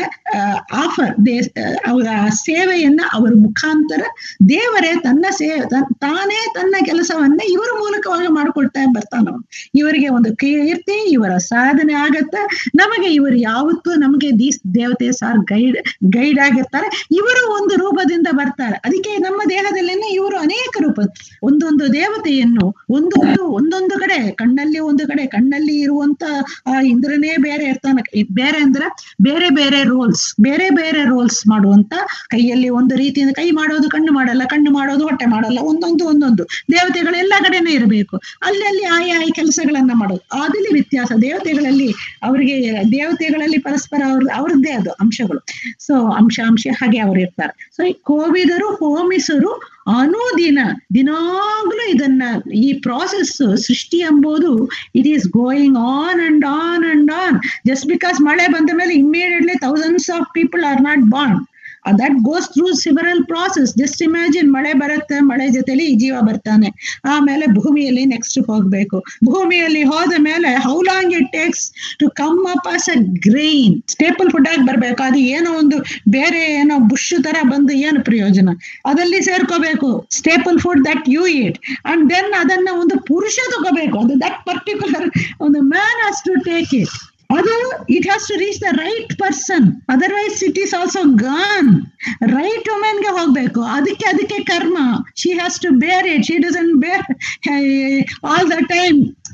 ಆಫರ್ ದೇ ಅವರ ಸೇವೆಯನ್ನ ಅವರ ಮುಖಾಂತರ ದೇವರೇ ತನ್ನ ಸೇ ತಾನೇ ತನ್ನ ಕೆಲಸವನ್ನ ಇವರ ಮೂಲಕವಾಗಿ ಮಾಡ್ಕೊಳ್ತಾ ಬರ್ತಾನವನು ಇವರಿಗೆ ಒಂದು ಕೀರ್ತಿ ಇವರ ಸಾಧನೆ ಆಗತ್ತ ನಮಗೆ ಇವರು ಯಾವತ್ತೂ ನಮಗೆ ದೀಸ್ ದೇವತೆ ಸಾರ್ ಗೈಡ್ ಗೈಡ್ ಆಗಿರ್ತಾರೆ ಇವರು ಒಂದು ರೂಪದಿಂದ ಬರ್ತಾರೆ ಅದಕ್ಕೆ ನಮ್ಮ ದೇಹದಲ್ಲೇನೆ ಇವರು ಅನೇಕ ರೂಪ ಒಂದೊಂದು ದೇವತೆಯನ್ನು ಒಂದೊಂದು ಒಂದೊಂದು ಕಡೆ ಕಣ್ಣಲ್ಲಿ ಒಂದು ಕಡೆ ಕಣ್ಣಲ್ಲಿ ಇರುವಂತ ಆ ಇಂದ್ರನೇ ಬೇರೆ ಇರ್ತಾನೆ ಬೇರೆ ಅಂದ್ರೆ ಬೇರೆ ಬೇರೆ ರೋಲ್ಸ್ ಬೇರೆ ಬೇರೆ ರೋಲ್ಸ್ ಮಾಡುವಂತ ಕೈಯಲ್ಲಿ ಒಂದು ರೀತಿಯಿಂದ ಕೈ ಮಾಡೋದು ಕಣ್ಣು ಮಾಡಲ್ಲ ಕಣ್ಣು ಮಾಡೋದು ಹೊಟ್ಟೆ ಮಾಡಲ್ಲ ಒಂದೊಂದು ಒಂದೊಂದು ದೇವತೆಗಳು ಎಲ್ಲ ಕಡೆನೂ ಇರಬೇಕು ಅಲ್ಲಿ ಅಲ್ಲಿ ಆಯಾ ಆಯಾ ಕೆಲಸಗಳನ್ನ ಮಾಡೋದು ಅದಲ್ಲಿ ವ್ಯತ್ಯಾಸ ದೇವತೆಗಳಲ್ಲಿ ಅವರಿಗೆ ದೇವತೆಗಳಲ್ಲಿ ಪರಸ್ಪರ ಅವ್ರ ಅವ್ರದ್ದೇ ಅದು ಅಂಶಗಳು ಸೊ ಅಂಶ ಅಂಶ ಹಾಗೆ ಅವರು ಇರ್ತಾರೆ ಸೊ ಈ ಕೋವಿದರು ಹೋಮಿಸರು ಅನುದಿನ ದಿನಾಗ್ಲೂ ಇದನ್ನ ಈ ಪ್ರಾಸೆಸ್ ಸೃಷ್ಟಿ ಎಂಬುದು it is going on and on and on just because ಮಳೆ ಬಂದ ಮೇಲೆ immediately thousands of people are not born that goes through several process just imagine ಮಳೆ ಬರುತ್ತೆ ಮಳೆ ಜೊತೆಲಿ ಈ ಜೀವ ಬರ್ತಾನೆ ಆಮೇಲೆ ಭೂಮಿಯಲ್ಲಿ ನೆಕ್ಸ್ಟ್ ಹೋಗ್ಬೇಕು ಭೂಮಿಯಲ್ಲಿ ಹೋದ ಮೇಲೆ how long it takes to come up as a grain staple food ಆಗಿ ಬರ್ಬೇಕು ಅದು ಏನೋ ಒಂದು ಬೇರೆ ಏನೋ ಬುಷ್ ತರ ಬಂದು ಏನು ಪ್ರಯೋಜನ ಅದಲ್ಲಿ ಸೇರ್ಕೋಬೇಕು staple food that you it and then ಅದನ್ನ ಒಂದು ಪುರುಷ ತಗೋಬೇಕು ಅದು ದಟ್ ಪರ್ಟಿಕ್ಯುಲರ್ ಒಂದು man has to take it ಅದು it has to reach the right person otherwise it is also gone right ವುಮೆನ್ಗೆ ಹೋಗ್ಬೇಕು ಅದಕ್ಕೆ ಅದಕ್ಕೆ ಕರ್ಮ she has to bear it she doesn't bear all the time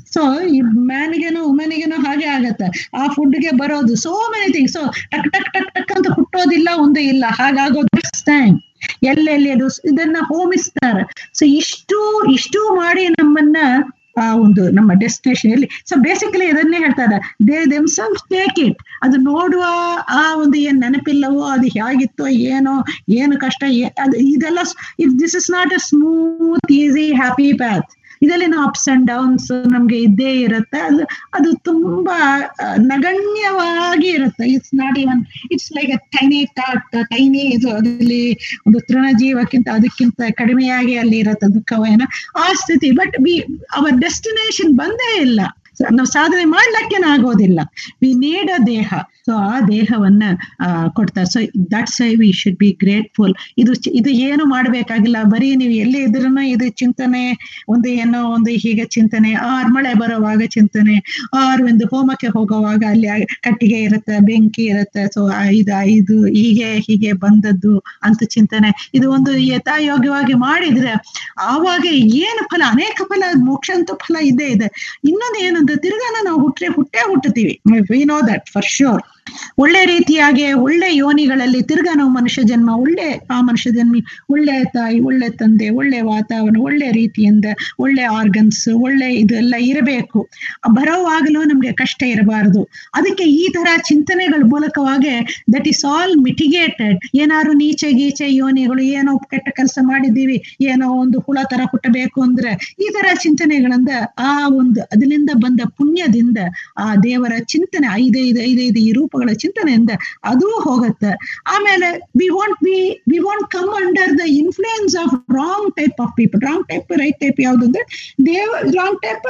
so ಈ ಮ್ಯಾನಿಗೇನು ವುಮೆನಿಗೇನು ಹಾಗೆ ಆಗತ್ತೆ ಆ ಫುಡ್ಗೆ ಬರೋದು ಸೋ ಮೆನಿ ಥಿಂಗ್ಸ್ ಸೊ ಟಕ್ ಟಕ್ ಟಕ್ ಟಕ್ ಅಂತ ಹುಟ್ಟೋದಿಲ್ಲ ಒಂದು ಇಲ್ಲ ಹಾಗಾಗೋದು ಟೈಮ್ ಎಲ್ಲೆಲ್ಲಿ ಅದು ಇದನ್ನ ಹೋಮಿಸ್ತಾರೆ ಸೊ ಇಷ್ಟು ಇಷ್ಟು ಮಾಡಿ ನಮ್ಮನ್ನ ಆ ಒಂದು ನಮ್ಮ ಡೆಸ್ಟಿನೇಷನ್ ಎಲ್ಲಿ ಸೊ ಬೇಸಿಕಲಿ ಇದನ್ನೇ ಹೇಳ್ತಾರೆ ದೇ ದೆಮ್ಸೆಲ್ಸ್ ಟೇಕ್ ಇಟ್ ಅದು ನೋಡುವ ಆ ಒಂದು ಏನ್ ನೆನಪಿಲ್ಲವೋ ಅದು ಹೇಗಿತ್ತೋ ಏನೋ ಏನು ಕಷ್ಟ ಏ- ಅದು ಇದೆಲ್ಲ this is not a smooth easy happy path ಇದರಲ್ಲಿ ನಾವು ಅಪ್ಸ್ ಅಂಡ್ ಡೌನ್ಸ್ ನಮ್ಗೆ ಇದ್ದೇ ಇರುತ್ತೆ ಅದು ಅದು ತುಂಬಾ ಆ, ನಗಣ್ಯವಾಗಿ ಇರುತ್ತೆ it's not even it's like a tiny tot tiny ಇದು ಅದರಲ್ಲಿ ಒಂದು ತೃಣಜೀವಕ್ಕಿಂತ ಅದಕ್ಕಿಂತ ಕಡಿಮೆಯಾಗಿ ಅಲ್ಲಿ ಇರುತ್ತೆ ದುಃಖವೇನ ಆ ಸ್ಥಿತಿ ಬಟ್ ವಿ ಅವರ್ ಡೆಸ್ಟಿನೇಷನ್ ಬಂದೇ ಇಲ್ಲ So, ನಾವು ಸಾಧನೆ ಮಾಡ್ಲಿಕ್ಕೆ ಆಗೋದಿಲ್ಲ ವಿ ನೀಡ್ ಅ ದೇಹ ಸೊ ಆ ದೇಹವನ್ನ ಆ, ಕೊಡ್ತಾರೆ so that's why we should be grateful ಇದು ಚಿ- ಇದು ಏನು ಮಾಡ್ಬೇಕಾಗಿಲ್ಲ ಬರೀ ನೀವು ಎಲ್ಲಿ ಇದ್ರೂ ಇದು ಚಿಂತನೆ ಒಂದು ಏನೋ ಒಂದು ಹೀಗೆ ಚಿಂತನೆ ಆರ್ ಮಳೆ ಬರುವಾಗ ಚಿಂತನೆ ಆರ್ ಒಂದು ಹೋಮಕ್ಕೆ ಹೋಗುವಾಗ ಅಲ್ಲಿ ಆ ಕಟ್ಟಿಗೆ ಇರುತ್ತೆ ಬೆಂಕಿ ಇರುತ್ತೆ ಸೊ ಇದು ಇದು ಹೀಗೆ ಹೀಗೆ ಬಂದದ್ದು ಅಂತ ಚಿಂತನೆ ಇದು ಒಂದು ಯಥಾಯೋಗ್ಯವಾಗಿ ಮಾಡಿದ್ರೆ ಆವಾಗ ಏನು ಫಲ ಅನೇಕ ಫಲ ಮೋಕ್ಷ ಅಂತೂ ಫಲ ಇದ್ದೇ ಇದೆ ಇನ್ನೊಂದು ಏನಂದ್ರೆ ತಿರ್ಗಾನ ನಾವು ಹುಟ್ಟೆ ಹುಟ್ಟೇ ಹುಟ್ಟುತ್ತೀವಿ we know that for sure ಒಳ್ಳೆ ರೀತಿಯಾಗಿ ಒಳ್ಳೆ ಯೋನಿಗಳಲ್ಲಿ ತಿರ್ಗಾ ನಾವು ಮನುಷ್ಯ ಜನ್ಮ ಒಳ್ಳೆ ಆ ಮನುಷ್ಯ ಜನ್ಮಿ ಒಳ್ಳೆ ತಾಯಿ ಒಳ್ಳೆ ತಂದೆ ಒಳ್ಳೆ ವಾತಾವರಣ ಒಳ್ಳೆ ರೀತಿಯಿಂದ ಒಳ್ಳೆ ಆರ್ಗನ್ಸ್ ಒಳ್ಳೆ ಇದೆಲ್ಲ ಇರಬೇಕು ಬರೋವಾಗಲೂ ನಮ್ಗೆ ಕಷ್ಟ ಇರಬಾರದು ಅದಕ್ಕೆ ಈ ತರ ಚಿಂತನೆಗಳ ಮೂಲಕವಾಗಿ ದಟ್ ಇಸ್ ಆಲ್ ಮಿಟಿಗೇಟೆಡ್ ಏನಾದ್ರು ನೀಚೆ ಗೀಚೆ ಯೋನಿಗಳು ಏನೋ ಕೆಟ್ಟ ಕೆಲಸ ಮಾಡಿದ್ದೀವಿ ಏನೋ ಒಂದು ಹುಳ ತರ ಹುಟ್ಟಬೇಕು ಅಂದ್ರೆ ಈ ತರ ಚಿಂತನೆಗಳಿಂದ ಆ ಒಂದು ಅದರಿಂದ ಬಂದ ಪುಣ್ಯದಿಂದ ಆ ದೇವರ ಚಿಂತನೆ ಐದೈದು ಐದೈದು ಈ ರೂಪಗಳ ಚಿಂತನೆಯಿಂದ ಅದು ಹೋಗುತ್ತೆ ಆಮೇಲೆ we want be we want come under the influence of wrong type of people wrong type right type ಯಾವ್ದು ಅಂದ್ರೆ ದೇವ ರಾಂಗ್ ಟೈಪ್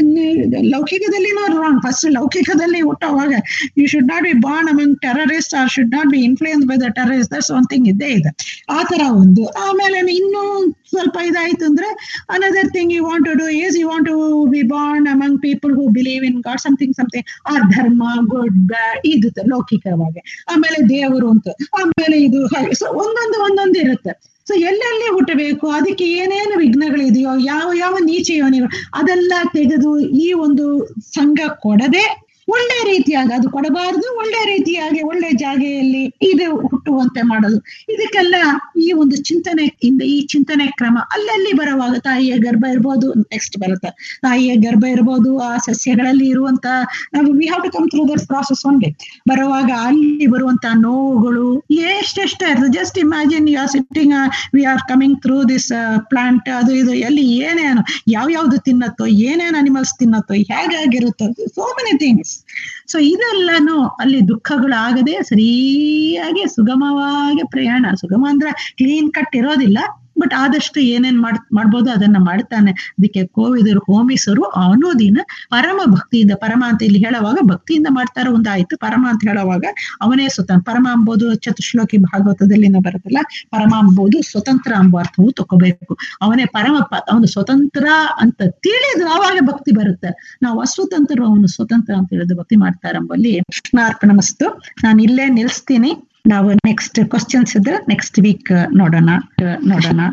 ಲೌಕಿಕದಲ್ಲಿನೂ ರಾಂಗ್ ಫಸ್ಟ್ ಲೌಕಿಕದಲ್ಲಿ ಹುಟ್ಟುವಾಗ you should not be born among terrorist or should not be influence by the terrorist that's one thing ಇದ್ದೇ ಇದೆ ಆ ತರ ಒಂದು ಆಮೇಲೆ ಇನ್ನೂ ಸ್ವಲ್ಪ ಇದಾಯ್ತು ಅಂದ್ರೆ another thing you want to do is you want to be born among people who believe in God something something or ಧರ್ಮ ಗುಡ್ ಬ್ಯಾಡ್ ಇದು ಲೌಕಿಕವಾಗಿ ಆಮೇಲೆ ದೇವರು ಅಂತ ಆಮೇಲೆ ಇದು ಹಾಗೆ ಸೊ ಒಂದೊಂದು ಒಂದೊಂದು ಇರುತ್ತೆ ಸೊ ಎಲ್ಲೆಲ್ಲಿ ಹುಟ್ಟಬೇಕು ಅದಕ್ಕೆ ಏನೇನು ವಿಘ್ನಗಳಿದೆಯೋ ಯಾವ ಯಾವ ನೀಚ ಯೋನಿಗಳು ಅದೆಲ್ಲ ತೆಗೆದು ಈ ಒಂದು ಸಂಘ ಕೊಡದೆ ಒಳ್ಳೆ ರೀತಿಯಾಗಿ ಅದು ಕೊಡಬಾರದು ಒಳ್ಳೆ ರೀತಿಯಾಗಿ ಒಳ್ಳೆ ಜಾಗೆಯಲ್ಲಿ ಇದು ಹುಟ್ಟುವಂತೆ ಮಾಡೋದು ಇದಕ್ಕೆಲ್ಲ ಈ ಒಂದು ಚಿಂತನೆ ಇಂದ ಈ ಚಿಂತನೆ ಕ್ರಮ ಅಲ್ಲಲ್ಲಿ ಬರುವಾಗ ತಾಯಿಯ ಗರ್ಭ ಇರ್ಬೋದು ನೆಕ್ಸ್ಟ್ ಬರುತ್ತೆ ತಾಯಿಯ ಗರ್ಭ ಇರ್ಬೋದು ಆ ಸಸ್ಯಗಳಲ್ಲಿ ಇರುವಂತ we have to come through that process only ಬರುವಾಗ ಅಲ್ಲಿ ಬರುವಂತ ನೋವುಗಳು ಎಷ್ಟೆಷ್ಟ ಇರ್ತದೆ just imagine you are sitting we are coming through this plant ಅದು ಇದು ಎಲ್ಲಿ ಏನೇನು ಯಾವ ಯಾವ್ದು ತಿನ್ನತ್ತೋ ಏನೇನು ಅನಿಮಲ್ಸ್ ತಿನ್ನತ್ತೋ ಹೇಗಾಗಿರುತ್ತೋ ಸೋ ಮೆನಿ ಥಿಂಗ್ಸ್ ಸೊ ಇದೆಲ್ಲನೂ ಅಲ್ಲಿ ದುಃಖಗಳಾಗದೆ ಸರಿಯಾಗಿ ಸುಗಮವಾಗಿ ಪ್ರಯಾಣ ಸುಗಮ ಅಂದ್ರೆ ಕ್ಲೀನ್ ಕಟ್ ಇರೋದಿಲ್ಲ ಬಟ್ ಆದಷ್ಟು ಏನೇನ್ ಮಾಡ್ ಮಾಡ್ಬೋದು ಅದನ್ನ ಮಾಡ್ತಾನೆ ಅದಕ್ಕೆ ಕೋವಿದರು ಹೋಮಿಸರು ಅನುದಿನ ಪರಮ ಭಕ್ತಿಯಿಂದ ಪರಮ ಅಂತ ಇಲ್ಲಿ ಹೇಳುವಾಗ ಭಕ್ತಿಯಿಂದ ಮಾಡ್ತಾರ ಒಂದಾಯ್ತು ಪರಮ ಅಂತ ಹೇಳುವಾಗ ಅವನೇ ಸ್ವತಂತ್ರ ಪರಮ ಅಂಬೋದು ಚತುಶ್ಲೋಕಿ ಭಾಗವತದಲ್ಲಿನ ಬರುತ್ತಲ್ಲ ಪರಮ ಅಂಬೋದು ಸ್ವತಂತ್ರ ಎಂಬ ಅರ್ಥವು ತಗೋಬೇಕು ಅವನೇ ಪರಮ ಪ- ಅವನು ಸ್ವತಂತ್ರ ಅಂತ ತಿಳಿದು ಆವಾಗ ಭಕ್ತಿ ಬರುತ್ತೆ ನಾವು ಅಸ್ವತಂತ್ರರು ಅವನು ಸ್ವತಂತ್ರ ಅಂತ ಹೇಳಿದು ಭಕ್ತಿ ಮಾಡ್ತಾರೆ ಎಂಬಲ್ಲಿ ಕೃಷ್ಣಾರ್ಪಣಮಸ್ತು ನಾನು ಇಲ್ಲೇ ನಿಲ್ಲಿಸ್ತೀನಿ ನಾವು ನೆಕ್ಸ್ಟ್ ಕ್ವಶನ್ಸ್ ಇದ್ರೆ ನೆಕ್ಸ್ಟ್ ವೀಕ್ ನೋಡೋಣ ನೋಡೋಣ